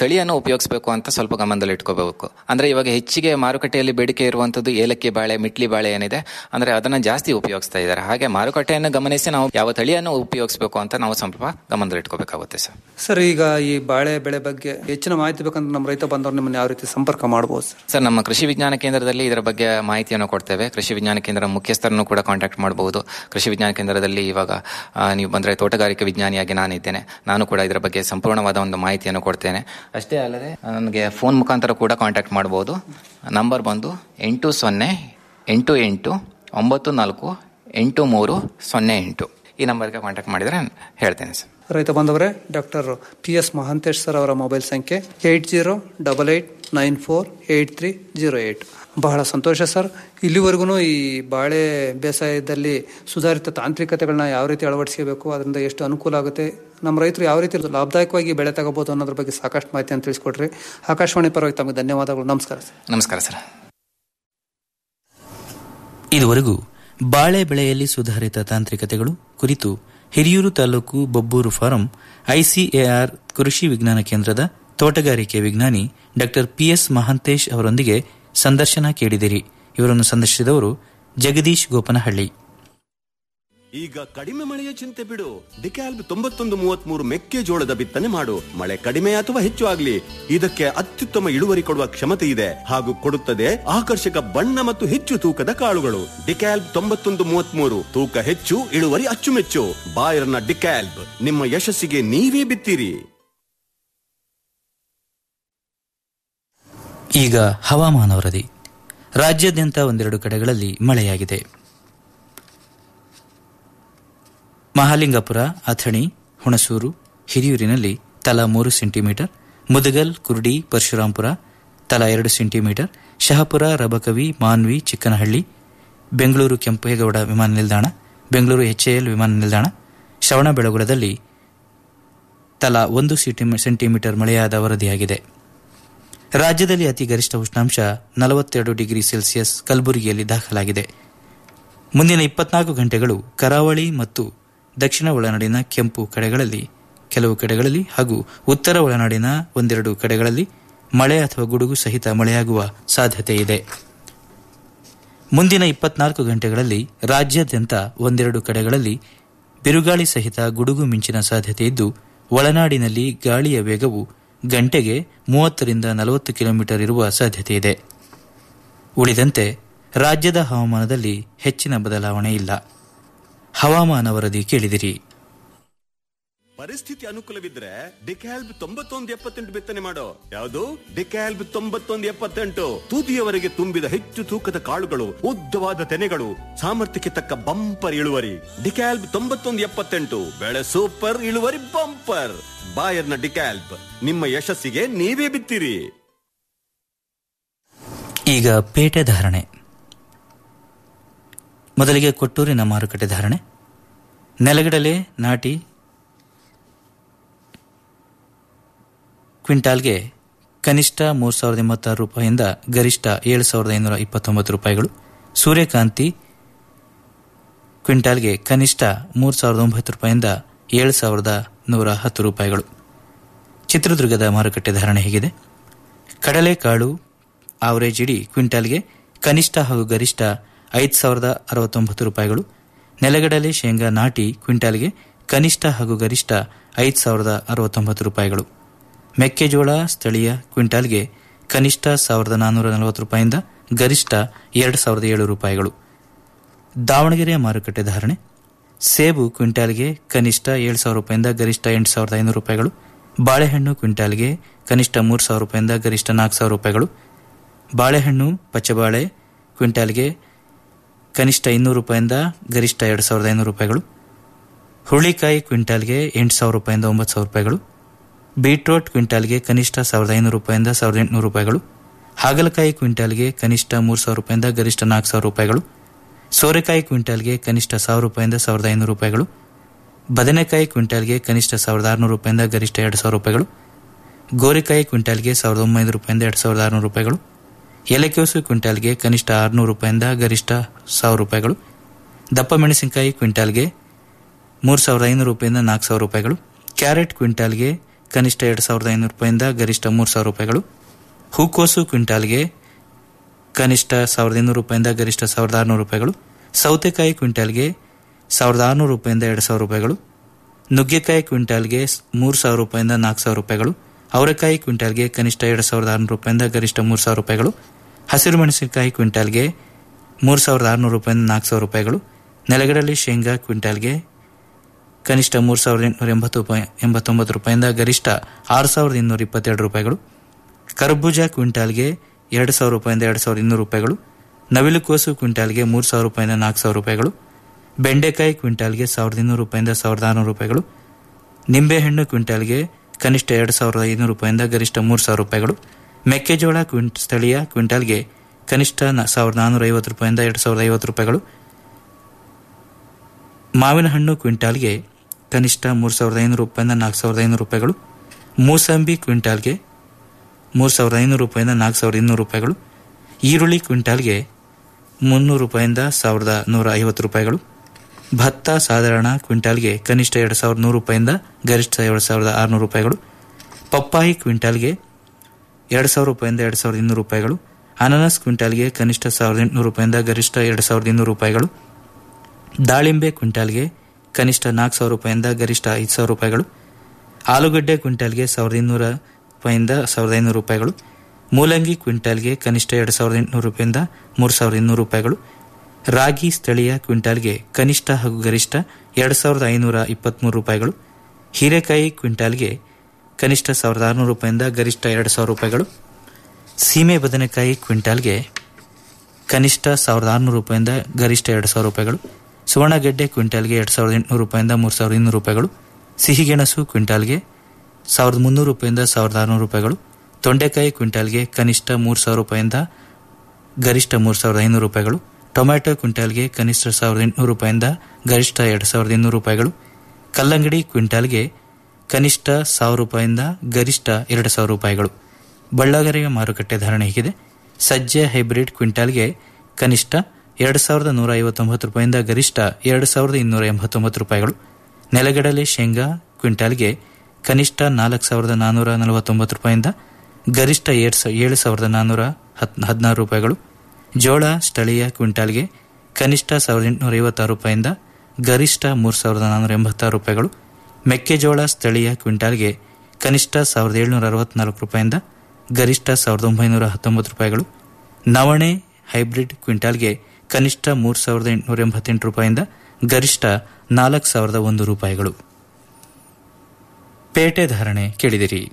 ತಳಿಯನ್ನು ಉಪಯೋಗಿಸಬೇಕು ಅಂತ ಸ್ವಲ್ಪ ಗಮನದಲ್ಲಿ ಇಟ್ಕೋಬೇಕು ಅಂದ್ರೆ ಇವಾಗ ಹೆಚ್ಚಿಗೆ ಮಾರುಕಟ್ಟೆಯಲ್ಲಿ ಬೇಡಿಕೆ ಇರುವಂತದ್ದು ಏಲಕ್ಕಿ ಬಾಳೆ ಮಿಟ್ಲಿ ಬಾಳೆ ಏನಿದೆ ಅಂದ್ರೆ ಅದನ್ನ ಜಾಸ್ತಿ ಉಪಯೋಗಿಸ್ತಾ ಇದ್ದಾರೆ ಹಾಗೆ ಮಾರುಕಟ್ಟೆಯನ್ನು ಗಮನಿಸಿ ನಾವು ಯಾವ ತಳಿಯನ್ನು ಉಪಯೋಗಿಸಬೇಕು ಅಂತ ನಾವು ಸ್ವಲ್ಪ ಗಮನದಲ್ಲಿ ಇಟ್ಕೋಬೇಕಾಗುತ್ತೆ ಸರ್ ಸರ್ ಈಗ ಈ ಬಾಳೆ ಬೆಳೆ ಬಗ್ಗೆ ಹೆಚ್ಚಿನ ಮಾಹಿತಿ ಬೇಕಂದ್ರೆ ನಮ್ಮ ರೈತ ಬಂದವರು ನಿಮ್ಮನ್ನು ಯಾವ ರೀತಿ ಸಂಪರ್ಕ ಮಾಡ್ಬೋದು ಸರ್ ಸರ್ ನಮ್ಮ ಕೃಷಿ ವಿಜ್ಞಾನ ಕೇಂದ್ರದಲ್ಲಿ ಇದರ ಬಗ್ಗೆ ಮಾಹಿತಿಯನ್ನು ಕೊಡ್ತೇವೆ ಕೃಷಿ ವಿಜ್ಞಾನ ಕೇಂದ್ರ ಮುಖ್ಯಸ್ಥರನ್ನು ಕೂಡ ಕಾಂಟ್ಯಾಕ್ಟ್ ಮಾಡಬಹುದು ಕೃಷಿ ವಿಜ್ಞಾನ ಕೇಂದ್ರದಲ್ಲಿ ಇವಾಗ ಆ, ನೀವು ಬಂದರೆ ತೋಟಗಾರಿಕೆ ವಿಜ್ಞಾನಿಯಾಗಿ ನಾನಿದ್ದೇನೆ ನಾನು ಕೂಡ ಇದರ ಬಗ್ಗೆ ಸಂಪೂರ್ಣವಾದ ಒಂದು ಮಾಹಿತಿಯನ್ನು ಕೊಡ್ತೇನೆ ಅಷ್ಟೇ ಅಲ್ಲದೆ ನನಗೆ ಫೋನ್ ಮುಖಾಂತರ ಕೂಡ ಕಾಂಟ್ಯಾಕ್ಟ್ ಮಾಡಬಹುದು ನಂಬರ್ ಬಂದು ಎಂಟು ಸೊನ್ನೆ ಎಂಟು ಎಂಟು ಒಂಬತ್ತು ನಾಲ್ಕು ಎಂಟು ಮೂರು ಸೊನ್ನೆ ಎಂಟು ಈ ನಂಬರ್ಗೆ ಕಾಂಟ್ಯಾಕ್ಟ್ ಮಾಡಿದರೆ ಹೇಳ್ತೇನೆ ಸರ್ ರೈತ ಬಂದವರೇ doctor P S Mahantesh sir ಅವರ ಮೊಬೈಲ್ ಸಂಖ್ಯೆ eight zero double eight nine four eight three zero eight ಬಹಳ ಸಂತೋಷ ಸರ್ ಇಲ್ಲಿವರೆಗೂ ಈ ಬಾಳೆ ಬೇಸಾಯದಲ್ಲಿ ಸುಧಾರಿತ ತಾಂತ್ರಿಕತೆಗಳನ್ನ ಯಾವ ರೀತಿ ಅಳವಡಿಸಬೇಕು ಅದರಿಂದ ಎಷ್ಟು ಅನುಕೂಲ ಆಗುತ್ತೆ ನಮ್ಮ ರೈತರು ಯಾವ ರೀತಿ ಲಾಭದಾಯಕವಾಗಿ ಬೆಳೆ ತಗೋಬಹುದು ಅನ್ನೋದ್ರ ಬಗ್ಗೆ ಸಾಕಷ್ಟು ಮಾಹಿತಿಯನ್ನು ತಿಳಿಸ್ಕೊಟ್ರಿ ಆಕಾಶವಾಣಿ ಪರವಾಗಿ ತಮಗೆ ಧನ್ಯವಾದಗಳು ನಮಸ್ಕಾರ ಸರ್ ನಮಸ್ಕಾರ ಸರ್ ಇದುವರೆಗೂ ಬಾಳೆ ಬೆಳೆಯಲ್ಲಿ ಸುಧಾರಿತ ತಾಂತ್ರಿಕತೆಗಳು ಕುರಿತು ಹಿರಿಯೂರು ತಾಲೂಕು ಬಬ್ಬೂರು ಫಾರಂ ಐಸಿಎಆರ್ ಕೃಷಿ ವಿಜ್ಞಾನ ಕೇಂದ್ರದ ತೋಟಗಾರಿಕೆ ವಿಜ್ಞಾನಿ ಡಾ ಪಿಎಸ್ ಮಹಾಂತೇಶ್ ಅವರೊಂದಿಗೆ ಸಂದರ್ಶನ ಕೇಳಿದಿರಿ ಇವರನ್ನು ಸಂದರ್ಶಿಸಿದವರು ಜಗದೀಶ್ ಗೋಪನಹಳ್ಳಿ ಈಗ ಕಡಿಮೆ ಮಳೆಯ ಚಿಂತೆ ಬಿಡು ಡಿಕ್ಯಾಲ್ಬ್ ತೊಂಬತ್ತೊಂದು ಮೂವತ್ಮೂರು ಮೆಕ್ಕೆಜೋಳದ ಬಿತ್ತನೆ ಮಾಡು ಮಳೆ ಕಡಿಮೆ ಅಥವಾ ಹೆಚ್ಚು ಆಗ್ಲಿ ಇದಕ್ಕೆ ಅತ್ಯುತ್ತಮ ಇಳುವರಿ ಕೊಡುವ ಕ್ಷಮತೆ ಇದೆ ಹಾಗೂ ಕೊಡುತ್ತದೆ ಆಕರ್ಷಕ ಬಣ್ಣ ಮತ್ತು ಹೆಚ್ಚು ತೂಕದ ಕಾಳುಗಳು ಡಿಕ್ಯಾಲ್ಬ್ ತೊಂಬತ್ತೊಂದು ಮೂವತ್ಮೂರು ತೂಕ ಹೆಚ್ಚು ಇಳುವರಿ ಅಚ್ಚುಮೆಚ್ಚು ಬಾಯರ್ನ ಡಿಕ್ಯಾಲ್ಬ್ ನಿಮ್ಮ ಯಶಸ್ಸಿಗೆ ನೀವೇ ಬಿತ್ತೀರಿ ಈಗ ಹವಾಮಾನ ವರದಿ ರಾಜ್ಯಾದ್ಯಂತ ಒಂದೆರಡು ಕಡೆಗಳಲ್ಲಿ ಮಳೆಯಾಗಿದೆ ಮಹಾಲಿಂಗಪುರ ಅಥಣಿ ಹುಣಸೂರು ಹಿರಿಯೂರಿನಲ್ಲಿ ತಲಾ ಮೂರು ಸೆಂಟಿಮೀಟರ್ ಮುದಗಲ್ ಕುರ್ಡಿ ಪರಶುರಾಂಪುರ ತಲಾ ಎರಡು ಸೆಂಟಿಮೀಟರ್ ಶಹಪುರ ರಬಕವಿ ಮಾನ್ವಿ ಚಿಕ್ಕನಹಳ್ಳಿ ಬೆಂಗಳೂರು ಕೆಂಪೇಗೌಡ ವಿಮಾನ ನಿಲ್ದಾಣ ಬೆಂಗಳೂರು ಎಚ್ಎಎಲ್ ವಿಮಾನ ನಿಲ್ದಾಣ ಶ್ರವಣಬೆಳಗೊಳದಲ್ಲಿ ತಲಾ ಒಂದು ಸೆಂಟಿಮೀಟರ್ ಮಳೆಯಾದ ವರದಿಯಾಗಿದೆ ರಾಜ್ಯದಲ್ಲಿ ಅತಿ ಗರಿಷ್ಠ ಉಷ್ಣಾಂಶ ನಲವತ್ತೆರಡು ಡಿಗ್ರಿ ಸೆಲ್ಸಿಯಸ್ ಕಲಬುರಗಿಯಲ್ಲಿ ದಾಖಲಾಗಿದೆ ಮುಂದಿನ ಇಪ್ಪತ್ನಾಲ್ಕು ಗಂಟೆಗಳು ಕರಾವಳಿ ಮತ್ತು ದಕ್ಷಿಣ ಒಳನಾಡಿನ ಕೆಂಪು ಕಡೆಗಳಲ್ಲಿ ಕೆಲವು ಕಡೆಗಳಲ್ಲಿ ಹಾಗೂ ಉತ್ತರ ಒಳನಾಡಿನ ಒಂದೆರಡು ಕಡೆಗಳಲ್ಲಿ ಮಳೆ ಅಥವಾ ಗುಡುಗು ಸಹಿತ ಮಳೆಯಾಗುವ ಸಾಧ್ಯತೆ ಇದೆ ಮುಂದಿನ ಇಪ್ಪತ್ನಾಲ್ಕು ಗಂಟೆಗಳಲ್ಲಿ ರಾಜ್ಯಾದ್ಯಂತ ಒಂದೆರಡು ಕಡೆಗಳಲ್ಲಿ ಬಿರುಗಾಳಿ ಸಹಿತ ಗುಡುಗು ಮಿಂಚಿನ ಸಾಧ್ಯತೆ ಇದ್ದು ಒಳನಾಡಿನಲ್ಲಿ ಗಾಳಿಯ ವೇಗವು ಗಂಟೆಗೆ ಮೂವತ್ತರಿಂದ ನಲವತ್ತು ಕಿಲೋಮೀಟರ್ ಇರುವ ಸಾಧ್ಯತೆ ಇದೆ ಉಳಿದಂತೆ ರಾಜ್ಯದ ಹವಾಮಾನದಲ್ಲಿ ಹೆಚ್ಚಿನ ಬದಲಾವಣೆ ಇಲ್ಲ ಹವಾಮಾನ ವರದಿ ಕೇಳಿದಿರಿ ಪರಿಸ್ಥಿತಿ ಅನುಕೂಲವಿದ್ರೆ ಡಿಕ್ಯಾಲ್ಬ್ ತೊಂಬತ್ತೊಂದು ಎಪ್ಪತ್ತೆಂಟು ಬಿತ್ತನೆ ಮಾಡೋ ಯಾವುದು ಡಿಕ್ಯಾಲ್ಬ್ ತೊಂಬತ್ತೊಂದು ಎಪ್ಪತ್ತೆಂಟು ತುದಿಯವರೆಗೆ ತುಂಬಿದ ಹೆಚ್ಚು ತೂಕದ ಕಾಳುಗಳು ಉದ್ದವಾದ ತೆನೆಗಳು ಸಾಮರ್ಥ್ಯಕ್ಕೆ ತಕ್ಕ ಬಂಪರ್ ಇಳುವರಿ ಡಿಕ್ಯಾಲ್ಬ್ ತೊಂಬತ್ತೊಂದು ಎಪ್ಪತ್ತೆಂಟು ಬೆಳೆ ಸೂಪರ್ ಇಳುವರಿ ಬಂಪರ್ ಬಾಯರ್ನ ಡಿಕ್ಯಾಲ್ಬ್ ನಿಮ್ಮ ಯಶಸ್ಸಿಗೆ ನೀವೇ ಬಿತ್ತಿರಿ ಈಗ ಪೇಟೆ ಧಾರಣೆ ಮೊದಲಿಗೆ ಕೊಟ್ಟೂರಿನ ಮಾರುಕಟ್ಟೆ ಧಾರಣೆ ನೆಲಗಡಲೆ ನಾಟಿ ಕ್ವಿಂಟಾಲ್ಗೆ ಕನಿಷ್ಠ ಮೂರು ಸಾವಿರದ ಎಂಬತ್ತಾರು ರೂಪಾಯಿಯಿಂದ ಗರಿಷ್ಠ ಏಳು ಸಾವಿರದ ಐನೂರ ಇಪ್ಪತ್ತೊಂಬತ್ತು ರೂಪಾಯಿಗಳು ಸೂರ್ಯಕಾಂತಿ ಕ್ವಿಂಟಾಲ್ಗೆ ಕನಿಷ್ಠ ಮೂರು ಸಾವಿರದ ಒಂಬತ್ತು ರೂಪಾಯಿಯಿಂದ ಏಳು ಸಾವಿರದ ನೂರ ಹತ್ತು ರೂಪಾಯಿಗಳು ಚಿತ್ರದುರ್ಗದ ಮಾರುಕಟ್ಟೆ ಧಾರಣೆ ಹೇಗಿದೆ ಕಡಲೆಕಾಳು ಆವರೇಜ್ ಇಡಿ ಕ್ವಿಂಟಾಲ್ಗೆ ಕನಿಷ್ಠ ಹಾಗೂ ಗರಿಷ್ಠ ಐದು ಸಾವಿರದ ಅರವತ್ತೊಂಬತ್ತು ರೂಪಾಯಿಗಳು ನೆಲಗಡಲೆ ಶೇಂಗಾ ನಾಟಿ ಕ್ವಿಂಟಾಲ್ಗೆ ಕನಿಷ್ಠ ಹಾಗೂ ಗರಿಷ್ಠ ಐದು ಸಾವಿರದ ಅರವತ್ತೊಂಬತ್ತು ರೂಪಾಯಿಗಳು ಮೆಕ್ಕೆಜೋಳ ಸ್ಥಳೀಯ ಕ್ವಿಂಟಾಲ್ಗೆ ಕನಿಷ್ಠ ಸಾವಿರದ ನಾನ್ನೂರ ನಲವತ್ತು ರೂಪಾಯಿಯಿಂದ ಗರಿಷ್ಠ ಎರಡು ಸಾವಿರದ ಏಳು ರೂಪಾಯಿಗಳು ದಾವಣಗೆರೆಯ ಮಾರುಕಟ್ಟೆ ಧಾರಣೆ ಸೇಬು ಕ್ವಿಂಟಾಲ್ಗೆ ಕನಿಷ್ಠ ಏಳು ಸಾವಿರ ರೂಪಾಯಿಂದ ಗರಿಷ್ಠ ಎಂಟು ಸಾವಿರದ ಐನೂರು ರೂಪಾಯಿಗಳು ಬಾಳೆಹಣ್ಣು ಕ್ವಿಂಟಾಲ್ಗೆ ಕನಿಷ್ಠ ಮೂರು ಸಾವಿರ ರೂಪಾಯಿಂದ ಗರಿಷ್ಠ ನಾಲ್ಕು ಸಾವಿರ ರೂಪಾಯಿಗಳು ಬಾಳೆಹಣ್ಣು ಪಚ್ಚಬಾಳೆ ಕ್ವಿಂಟಾಲ್ಗೆ ಕನಿಷ್ಠ ಇನ್ನೂರು ರೂಪಾಯಿಂದ ಗರಿಷ್ಠ ಎರಡು ಸಾವಿರದ ಐನೂರು ರೂಪಾಯಿಗಳು ಹುರುಳಿಕಾಯಿ ಕ್ವಿಂಟಾಲ್ಗೆ ಎಂಟು ಸಾವಿರ ರೂಪಾಯಿಂದ ಒಂಬತ್ತು ಸಾವಿರ ರೂಪಾಯಿಗಳು ಬೀಟ್ರೋಟ್ ಕ್ವಿಂಟಾಲ್ಗೆ ಕನಿಷ್ಠ ಸಾವಿರದ ಐನೂರು ರೂಪಾಯಿಂದ ಸಾವಿರದ ಎಂಟುನೂರು ರೂಪಾಯಿಗಳು ಹಾಗಲಕಾಯಿ ಕ್ವಿಂಟಾಲ್ಗೆ ಕನಿಷ್ಠ ಮೂರು ಸಾವಿರ ರೂಪಾಯಿಂದ ಗರಿಷ್ಠ ನಾಲ್ಕು ಸಾವಿರ ರೂಪಾಯಿಗಳು ಸೋರೆಕಾಯಿ ಕ್ವಿಂಟಾಲ್ಗೆ ಕನಿಷ್ಠ ಸಾವಿರ ರೂಪಾಯಿಂದ ಸಾವಿರದ ಐನೂರು ರೂಪಾಯಿಗಳು ಬದನೆಕಾಯಿ ಕ್ವಿಂಟಾಲ್ಗೆ ಕನಿಷ್ಠ ಸಾವಿರದ ಆರುನೂರು ರೂಪಾಯಿಂದ ಗರಿಷ್ಠ ಎರಡು ಸಾವಿರ ರೂಪಾಯಿಗಳು ಗೋರಿಕಾಯಿ ಕ್ವಿಂಟಾಲ್ಗೆ ಸಾವಿರದ ಒಂಬೈನೂರು ರೂಪಾಯಿಂದ ಎರಡು ಸಾವಿರದ ಆರುನೂರು ರೂಪಾಯಿಗಳು ಎಲೆಕೋಸು ಕ್ವಿಂಟಾಲ್ಗೆ ಕನಿಷ್ಠ ಆರುನೂರು ರೂಪಾಯಿಂದ ಗರಿಷ್ಠ ಸಾವಿರ ರೂಪಾಯಿಗಳು ದಪ್ಪ ಮೆಣಸಿನಕಾಯಿ ಕ್ವಿಂಟಾಲ್ಗೆ ಮೂರು ಸಾವಿರದ ಐನೂರು ರೂಪಾಯಿಂದ ನಾಲ್ಕು ಸಾವಿರ ರೂಪಾಯಿಗಳು ಕ್ಯಾರೆಟ್ ಕ್ವಿಂಟಾಲ್ಗೆ ಕನಿಷ್ಠ ಎರಡು ಸಾವಿರದ ಐನೂರು ರೂಪಾಯಿಂದ ಗರಿಷ್ಠ ಮೂರು ಸಾವಿರ ರೂಪಾಯಿಗಳು ಹೂಕೋಸು ಕ್ವಿಂಟಾಲ್ಗೆ ಕನಿಷ್ಠ ಸಾವಿರದ ಇನ್ನೂರು ರೂಪಾಯಿಂದ ಗರಿಷ್ಠ ಸಾವಿರದ ಆರುನೂರು ರೂಪಾಯಿಗಳು ಸೌತೆಕಾಯಿ ಕ್ವಿಂಟಾಲ್ಗೆ ಸಾವಿರದ ಆರುನೂರು ರೂಪಾಯಿಂದ ಎರಡು ಸಾವಿರ ರೂಪಾಯಿಗಳು ನುಗ್ಗೆಕಾಯಿ ಕ್ವಿಂಟಾಲ್ಗೆ ಮೂರು ಸಾವಿರ ರೂಪಾಯಿಂದ ನಾಲ್ಕು ಸಾವಿರ ರೂಪಾಯಿಗಳು ಅವರೆಕಾಯಿ ಕ್ವಿಂಟಾಲ್ಗೆ ಕನಿಷ್ಠ ಎರಡು ಸಾವಿರದ ಆರುನೂರು ರೂಪಾಯಿಂದ ಗರಿಷ್ಠ ಮೂರು ಸಾವಿರ ರೂಪಾಯಿಗಳು ಹಸಿರು ಮೆಣಸಿನಕಾಯಿ ಕ್ವಿಂಟಾಲ್ಗೆ ಮೂರು ಸಾವಿರದ ಆರುನೂರು ರೂಪಾಯಿಂದ ನಾಲ್ಕು ಸಾವಿರ ರೂಪಾಯಿಗಳು ನೆಲಗಡಲೆ ಶೇಂಗಾ ಕ್ವಿಂಟಾಲ್ಗೆ ಕನಿಷ್ಠ ಮೂರು ಸಾವಿರದ ಎಂಟುನೂರ ಎಂಬತ್ತು ರೂಪಾಯಿ ಎಂಬತ್ತೊಂಬತ್ತು ರೂಪಾಯಿಂದ ಗರಿಷ್ಠ ಆರು ಸಾವಿರದ ಇನ್ನೂರ ಇಪ್ಪತ್ತೆರಡು ರೂಪಾಯಿಗಳು ಕರ್ಬೂಜ ಕ್ವಿಂಟಾಲ್ಗೆ ಎರಡು ಸಾವಿರ ರೂಪಾಯಿಂದ ಎರಡು ಸಾವಿರದ ಇನ್ನೂರು ರೂಪಾಯಿಗಳು ನವಿಲುಕೋಸು ಕ್ವಿಂಟಾಲ್ಗೆ ಮೂರು ಸಾವಿರ ರೂಪಾಯಿಂದ ನಾಲ್ಕು ಸಾವಿರ ರೂಪಾಯಿಗಳು ಬೆಂಡೆಕಾಯಿ ಕ್ವಿಂಟಾಲ್ಗೆ ಸಾವಿರದ ಇನ್ನೂರು ರೂಪಾಯಿಂದ ಸಾವಿರದ ಆರುನೂರು ರೂಪಾಯಿಗಳು ನಿಂಬೆಹಣ್ಣು ಕ್ವಿಂಟಾಲ್ಗೆ ಕನಿಷ್ಠ ಎರಡು ಸಾವಿರದ ಐನೂರು ರೂಪಾಯಿಂದ ಗರಿಷ್ಠ ಮೂರು ಸಾವಿರ ರೂಪಾಯಿಗಳು ಮೆಕ್ಕೆಜೋಳ ಕ್ವಿಂಟ್ ಸ್ಥಳೀಯ ಕ್ವಿಂಟಾಲ್ಗೆ ಕನಿಷ್ಠ ನ- ಸಾವಿರದ ನಾನ್ನೂರ ಐವತ್ತು ರೂಪಾಯಿಂದ ಎರಡು ಸಾವಿರದ ಐವತ್ತು ರೂಪಾಯಿಗಳು ಮಾವಿನ ಹಣ್ಣು ಕ್ವಿಂಟಾಲ್ಗೆ ಕನಿಷ್ಠ ಮೂರು ಸಾವಿರದ ಐನೂರು ರೂಪಾಯಿಂದ ನಾಲ್ಕು ಸಾವಿರದ ಐನೂರು ರೂಪಾಯಿಗಳು ಮೂಸಂಬಿ ಕ್ವಿಂಟಾಲ್ಗೆ ಮೂರು ಸಾವಿರದ ಐನೂರು ರೂಪಾಯಿಂದ ನಾಲ್ಕು ಸಾವಿರದ ಇನ್ನೂರು ರೂಪಾಯಿಗಳು ಈರುಳ್ಳಿ ಕ್ವಿಂಟಾಲ್ಗೆ ಮುನ್ನೂರು ರೂಪಾಯಿಂದ ಸಾವಿರದ ನೂರ ಐವತ್ತು ರೂಪಾಯಿಗಳು ಭತ್ತ ಸಾಧಾರಣ ಕ್ವಿಂಟಾಲ್ಗೆ ಕನಿಷ್ಠ ಎರಡು ಸಾವಿರದ ನೂರು ರೂಪಾಯಿಂದ ಗರಿಷ್ಠ ಎರಡು ಸಾವಿರದ ಆರುನೂರು ರೂಪಾಯಿಗಳು ಪಪ್ಪಾಯಿ ಕ್ವಿಂಟಾಲ್ಗೆ ಎರಡು ಸಾವಿರ ರೂಪಾಯಿಂದ ಎರಡು ಸಾವಿರದ ಇನ್ನೂರು ರೂಪಾಯಿಗಳು ಅನಾನಸ್ ಕ್ವಿಂಟಾಲ್ಗೆ ಕನಿಷ್ಠ ಸಾವಿರದ ಎಂಟುನೂರು ರೂಪಾಯಿಂದ ಗರಿಷ್ಠ ಎರಡು ಸಾವಿರದ ಇನ್ನೂರು ರೂಪಾಯಿಗಳು ದಾಳಿಂಬೆ ಕ್ವಿಂಟಾಲ್ಗೆ ಕನಿಷ್ಠ ನಾಲ್ಕು ಸಾವಿರ ರೂಪಾಯಿಂದ ಗರಿಷ್ಠ ಐದು ಸಾವಿರ ರೂಪಾಯಿಗಳು ಆಲೂಗಡ್ಡೆ ಕ್ವಿಂಟಾಲ್ಗೆ ಸಾವಿರದ ಇನ್ನೂರ ರೂಪಾಯಿಂದ ಸಾವಿರದ ಐನೂರು ರೂಪಾಯಿಗಳು ಮೂಲಂಗಿ ಕ್ವಿಂಟಾಲ್ಗೆ ಕನಿಷ್ಠ ಎರಡು ಸಾವಿರದ ಎಂಟುನೂರು ರೂಪಾಯಿಂದ ಮೂರು ಸಾವಿರದ ಇನ್ನೂರು ರೂಪಾಯಿಗಳು ರಾಗಿ ಸ್ಥಳೀಯ ಕ್ವಿಂಟಾಲ್ಗೆ ಕನಿಷ್ಠ ಹಾಗೂ ಗರಿಷ್ಠ ಎರಡು ಸಾವಿರದ ಐನೂರ ಇಪ್ಪತ್ತ್ಮೂರು ರೂಪಾಯಿಗಳು ಹೀರೆಕಾಯಿ ಕ್ವಿಂಟಾಲ್ಗೆ ಕನಿಷ್ಠ ಸಾವಿರದ ಆರುನೂರು ರೂಪಾಯಿಂದ ಗರಿಷ್ಠ ಎರಡು ಸಾವಿರ ರೂಪಾಯಿಗಳು ಸೀಮೆ ಬದನೆಕಾಯಿ ಕ್ವಿಂಟಾಲ್ಗೆ ಕನಿಷ್ಠ ಸಾವಿರದ ಆರುನೂರು ರೂಪಾಯಿಂದ ಗರಿಷ್ಠ ಎರಡು ಸಾವಿರ ರೂಪಾಯಿಗಳು ಸುವರ್ಣಗೆಡ್ಡೆ ಕ್ವಿಂಟಾಲ್ಗೆ ಎರಡು ಸಾವಿರದ ಎಂಟುನೂರು ರೂಪಾಯಿಂದ ಮೂರು ಸಾವಿರದ ಇನ್ನೂರು ರೂಪಾಯಿಗಳು ಸಿಹಿಗೆಣಸು ಕ್ವಿಂಟಾಲ್ಗೆ ಸಾವಿರದ ಮುನ್ನೂರು ರೂಪಾಯಿಂದ ಸಾವಿರದ ಆರುನೂರು ರೂಪಾಯಿಗಳು ತೊಂಡೆಕಾಯಿ ಕ್ವಿಂಟಾಲ್ಗೆ ಕನಿಷ್ಠ ಮೂರು ಸಾವಿರ ರೂಪಾಯಿಂದ ಗರಿಷ್ಠ ಮೂರು ಸಾವಿರದ ಐನೂರು ರೂಪಾಯಿಗಳು ಟೊಮ್ಯಾಟೊ ಕ್ವಿಂಟಾಲ್ಗೆ ಕನಿಷ್ಠ ಸಾವಿರದ ಎಂಟುನೂರು ರೂಪಾಯಿಂದ ಗರಿಷ್ಠ ಎರಡು ಸಾವಿರದ ಇನ್ನೂರು ರೂಪಾಯಿಗಳು ಕಲ್ಲಂಗಡಿ ಕ್ವಿಂಟಾಲ್ಗೆ ಕನಿಷ್ಠ ಸಾವಿರ ರೂಪಾಯಿಂದ ಗರಿಷ್ಠ ಎರಡು ಸಾವಿರ ರೂಪಾಯಿಗಳು ಬಳ್ಳಾರಿಯ ಮಾರುಕಟ್ಟೆ ಧಾರಣೆ ಹೀಗಿದೆ ಸಜ್ಜೆ ಹೈಬ್ರಿಡ್ ಕ್ವಿಂಟಾಲ್ಗೆ ಕನಿಷ್ಠ ಎರಡು ಸಾವಿರದ ನೂರ ಐವತ್ತೊಂಬತ್ತು ರೂಪಾಯಿಂದ ಗರಿಷ್ಠ ಎರಡು ಸಾವಿರದ ಇನ್ನೂರ ಎಂಬತ್ತೊಂಬತ್ತು ರೂಪಾಯಿಗಳು ನೆಲಗಡಲೆ ಶೇಂಗಾ ಕ್ವಿಂಟಾಲ್ಗೆ ಕನಿಷ್ಠ ನಾಲ್ಕು ಸಾವಿರದ ನಾನ್ನೂರ ನಲವತ್ತೊಂಬತ್ತು ರೂಪಾಯಿಂದ ಗರಿಷ್ಠ ಏಳು ಸ- ಏಳು ಸಾವಿರದ ನಾನ್ನೂರ ಹತ್ ಹದಿನಾರು ರೂಪಾಯಿಗಳು ಜೋಳ ಸ್ಥಳೀಯ ಕ್ವಿಂಟಾಲ್ಗೆ ಕನಿಷ್ಠ ಸಾವಿರದ ಎಂಟುನೂರ ಐವತ್ತಾರು ರೂಪಾಯಿಂದ ಗರಿಷ್ಠ ಮೂರು ಸಾವಿರದ ನಾನ್ನೂರ ಎಂಬತ್ತಾರು ರೂಪಾಯಿಗಳು ಮೆಕ್ಕೆಜೋಳ ಸ್ಥಳೀಯ ಕ್ವಿಂಟಾಲ್ಗೆ ಕನಿಷ್ಠ ಸಾವಿರದ ಏಳುನೂರ ಅರವತ್ನಾಲ್ಕು ರೂಪಾಯಿಂದ ಗರಿಷ್ಠ ಸಾವಿರದ ಒಂಬೈನೂರ ಹತ್ತೊಂಬತ್ತು ರೂಪಾಯಿಗಳು ನವಣೆ ಹೈಬ್ರಿಡ್ ಕ್ವಿಂಟಾಲ್ಗೆ ಕನಿಷ್ಠ ಮೂರು ಸಾವಿರದ ಎಂಟುನೂರ ಎಂಬತ್ತೆಂಟು ರೂಪಾಯಿಂದ ಗರಿಷ್ಠ ನಾಲ್ಕು ಸಾವಿರದ ಒಂದು ರೂಪಾಯಿಗಳು ಪೇಟೆ ಧಾರಣೆ ಕೇಳಿದಿರಿ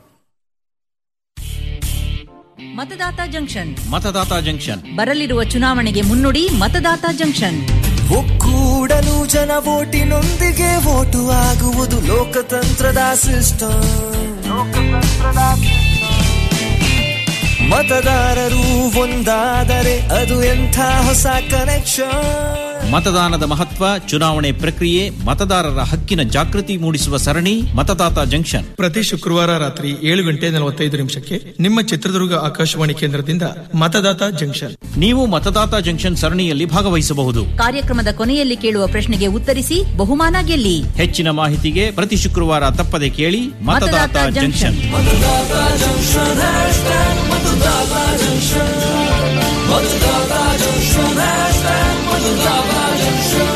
ಮತದಾತ ಜಂಕ್ಷನ್ ಮತದಾತ ಜಂಕ್ಷನ್ ಬರಲಿರುವ ಚುನಾವಣೆಗೆ ಮುನ್ನುಡಿ ಮತದಾತ ಜಂಕ್ಷನ್ ಒಕ್ಕೂಡಲು ಜನ ಓಟಿನೊಂದಿಗೆ ಓಟು ಆಗುವುದು ಲೋಕತಂತ್ರದ ಸಿಸ್ಟಮ್ ಮತದಾರರು ಒಂದಾದರೆ ಅದು ಎಂಥ ಹೊಸ ಕನೆಕ್ಷನ್ ಮತದಾನದ ಮಹತ್ವ ಚುನಾವಣೆ ಪ್ರಕ್ರಿಯೆ ಮತದಾರರ ಹಕ್ಕಿನ ಜಾಗೃತಿ ಮೂಡಿಸುವ ಸರಣಿ ಮತದಾತ ಜಂಕ್ಷನ್ ಪ್ರತಿ ಶುಕ್ರವಾರ ರಾತ್ರಿ ಏಳು ಗಂಟೆ ನಲವತ್ತೈದು ನಿಮಿಷಕ್ಕೆ ನಿಮ್ಮ ಚಿತ್ರದುರ್ಗ ಆಕಾಶವಾಣಿ ಕೇಂದ್ರದಿಂದ ಮತದಾತ ಜಂಕ್ಷನ್ ನೀವು ಮತದಾತ ಜಂಕ್ಷನ್ ಸರಣಿಯಲ್ಲಿ ಭಾಗವಹಿಸಬಹುದು ಕಾರ್ಯಕ್ರಮದ ಕೊನೆಯಲ್ಲಿ ಕೇಳುವ ಪ್ರಶ್ನೆಗೆ ಉತ್ತರಿಸಿ ಬಹುಮಾನ ಗೆಲ್ಲಿ ಹೆಚ್ಚಿನ ಮಾಹಿತಿಗೆ ಪ್ರತಿ ಶುಕ್ರವಾರ ತಪ್ಪದೆ ಕೇಳಿ ಮತದಾತ ಮತದಾತ ಜಂಕ್ಷನ್ ಮತದಾತ ಜಂಕ್ಷನ್ hashtag ಮತದಾತ ಜಂಕ್ಷನ್ ಮತದಾತ ಜಂಕ್ಷನ್ hashtag ಮತದಾತ ಜಂಕ್ಷನ್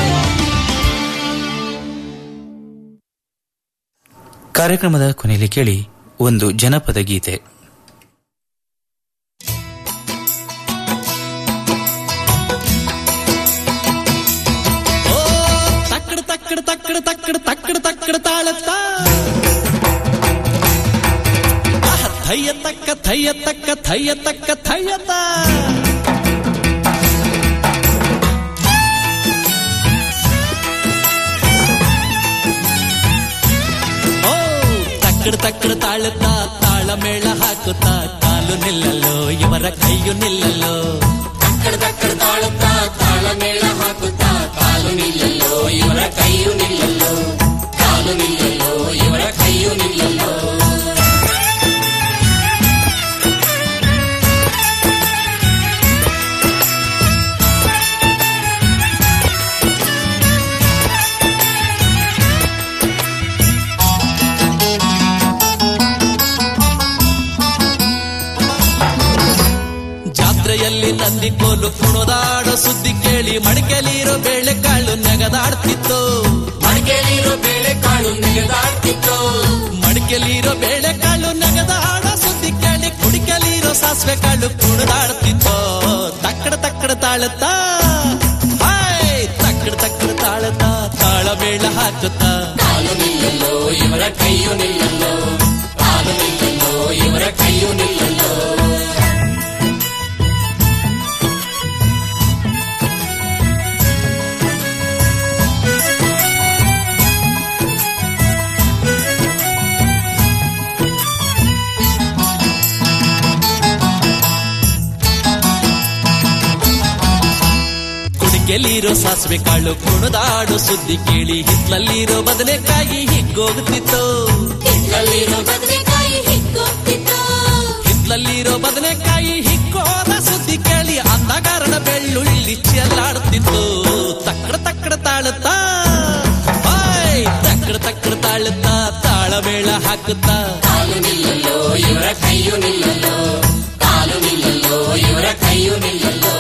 ಕಾರ್ಯಕ್ರಮದ ಕೊನೆಯಲ್ಲಿ ಕೇಳಿ ಒಂದು ಜನಪದ ಗೀತೆ ತಕ್ಕಡ ತಕ್ಕಡ ತಕ್ಕಡ ತಕ್ಕಡ ತಕ್ಕಡ ತಕ್ಕಡ ತಾಳತ್ತ ಆಹ, ಥಯ್ಯ ತಕ್ಕ ಥಯ್ಯ ತಕ್ಕ ಥಯ್ಯ ತಕ್ಕ ಥಯ್ಯತ ಓ ತಕ್ಕಡ ತಕ್ಕಡ ತಾಳತ್ತ ತಾಳ ಮೇಳ ಹಾಕುತ್ತ ಕಾಲು ನಿಲ್ಲಲು ಇವರ ಕೈಯು ನಿಲ್ಲಲು ತಕ್ಕಡ ತಕ್ಕಡ ತಾಳುತ್ತ ತಾಳ ಮೇಳ ಹಾಕುತ್ತ ಕಾಲು ನಿಲ್ಲಲು ಇವರ ಕೈಯು ನಿಲ್ಲಲು ಕಾಲು ನಿಲ್ಲಲು ಇವರ ಕೈಯು ನಿಲ್ಲಲು ಕೋಲು ಕುಣದಾಡೋ ಸುದ್ದಿ ಕೇಳಿ ಮಡಿಕೆಲಿರೋ ಬೇಳೆ ಕಾಳು ನೆಗದಾಡ್ತಿತ್ತು ಮಡಿಕೆಲಿರೋ ಬೇಳೆ ಕಾಳು ನೆಗದಾಡ್ತಿತ್ತು ಮಡಿಕೆಲಿರೋ ಬೇಳೆ ಕಾಳು ನೆಗದಾಡೋ ಸುದ್ದಿ ಕೇಳಿ ಕುಡಿಕೆಲಿರೋ ಸಾಸಿವೆ ಕಾಳು ಕುಣದಾಡ್ತಿತ್ತು ತಕ್ಕಡ ತಕ್ಕಡ ತಾಳುತ್ತಾ ಹಾಯ್ ತಕ್ಕಡ ತಕ್ಕಡ ತಾಳುತ್ತಾ ತಾಳ ಮೇಳ ಹಾಕುತ್ತಾ ಕಾಲು ನಿಲ್ಲಲ್ಲೋ ಇವರ ಕೈಯು ನಿಲ್ಲಲ್ಲೋ ಕಾಲು ನಿಲ್ಲಲ್ಲೋ ಇವರ ಕೈಯು ನಿಲ್ಲಲ್ಲೋ ಕುಡಿಕೆಲಿರೋ ಸಾಸಿವೆ ಕಾಳು ಕುಣದಾಡು ಸುದ್ದಿ ಕೇಳಿ ಹಿತ್ಲಲ್ಲಿರೋ ಬದನೆಕಾಯಿ ಹಿಗ್ಗೋಗುತ್ತಿತ್ತು ಹಿತ್ಲಲ್ಲಿರೋ ಬದನೆಕಾಯಿ ಹಿಗ್ಗೋಗ್ತಿತ್ತು ಹಿತ್ಲಲ್ಲಿರೋ ಬದನೆಕಾಯಿ ಹಿಗ್ಗೋದ ಸುದ್ದಿ ಕೇಳಿ ಅಂದಗಾರನ ಬೆಳ್ಳುಳ್ಳಿ ಚೆಲ್ಲಾಡುತ್ತಿತ್ತು ತಕ್ಕಡ ತಕ್ಕಡ ತಾಳುತ್ತಾ ಹಾಯ್ ತಕ್ಕಡ ತಕ್ಕಡ ತಾಳುತ್ತಾ ತಾಳಮೇಳ ಹಾಕುತ್ತಾ ಕಾಲು ನಿಲ್ಲಲ್ಲೋ ಇವರ ಕೈಯು ನಿಲ್ಲಲ್ಲೋ ಕಾಲು ನಿಲ್ಲಲ್ಲೋ ಇವರ ಕೈಯು ನಿಲ್ಲಲ್ಲೋ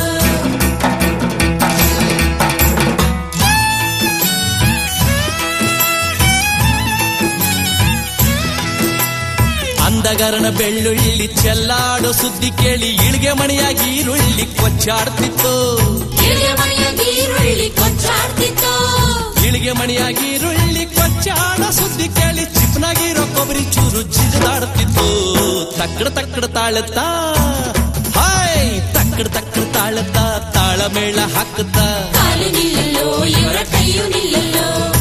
ಅಂದಗರನ ಬೆಳ್ಳುಳ್ಳಿ ಚೆಲ್ಲಾಡೋ ಸುದ್ದಿ ಕೇಳಿ ಇಳಿಗೆ ಮಣಿಯಾಗಿ ಈರುಳ್ಳಿ ಕೊಚ್ಚಾಡ್ತಿತ್ತು ಇಳಿಗೆ ಮಣಿಯಾಗಿ ಈರುಳ್ಳಿ ಕೊಚ್ಚಾಡ್ತಿತ್ತು ಇಳಿಗೆ ಮಣಿಯಾಗಿ ಈರುಳ್ಳಿ ಕೊಚ್ಚಾಡೋ ಸುದ್ದಿ ಕೇಳಿ ಚಿಪ್ನಾಗಿರೋ ಕೊಬ್ಬರಿ ಚೂರು ಜಿಗಿದಾಡ್ತಿತ್ತು ತಕ್ಕಡ ತಕ್ಕಡ ತಾಳುತ್ತಾ ಹಾಯ್ ತಕ್ಕಡ ತಕ್ಕಡ ತಾಳುತ್ತಾ ತಾಳಮೇಳ ಹಾಕುತ್ತಾ ಕಾಲು ನಿಲ್ಲಲ್ಲೋ ಇವರ ಕೈಯು ನಿಲ್ಲಲ್ಲೋ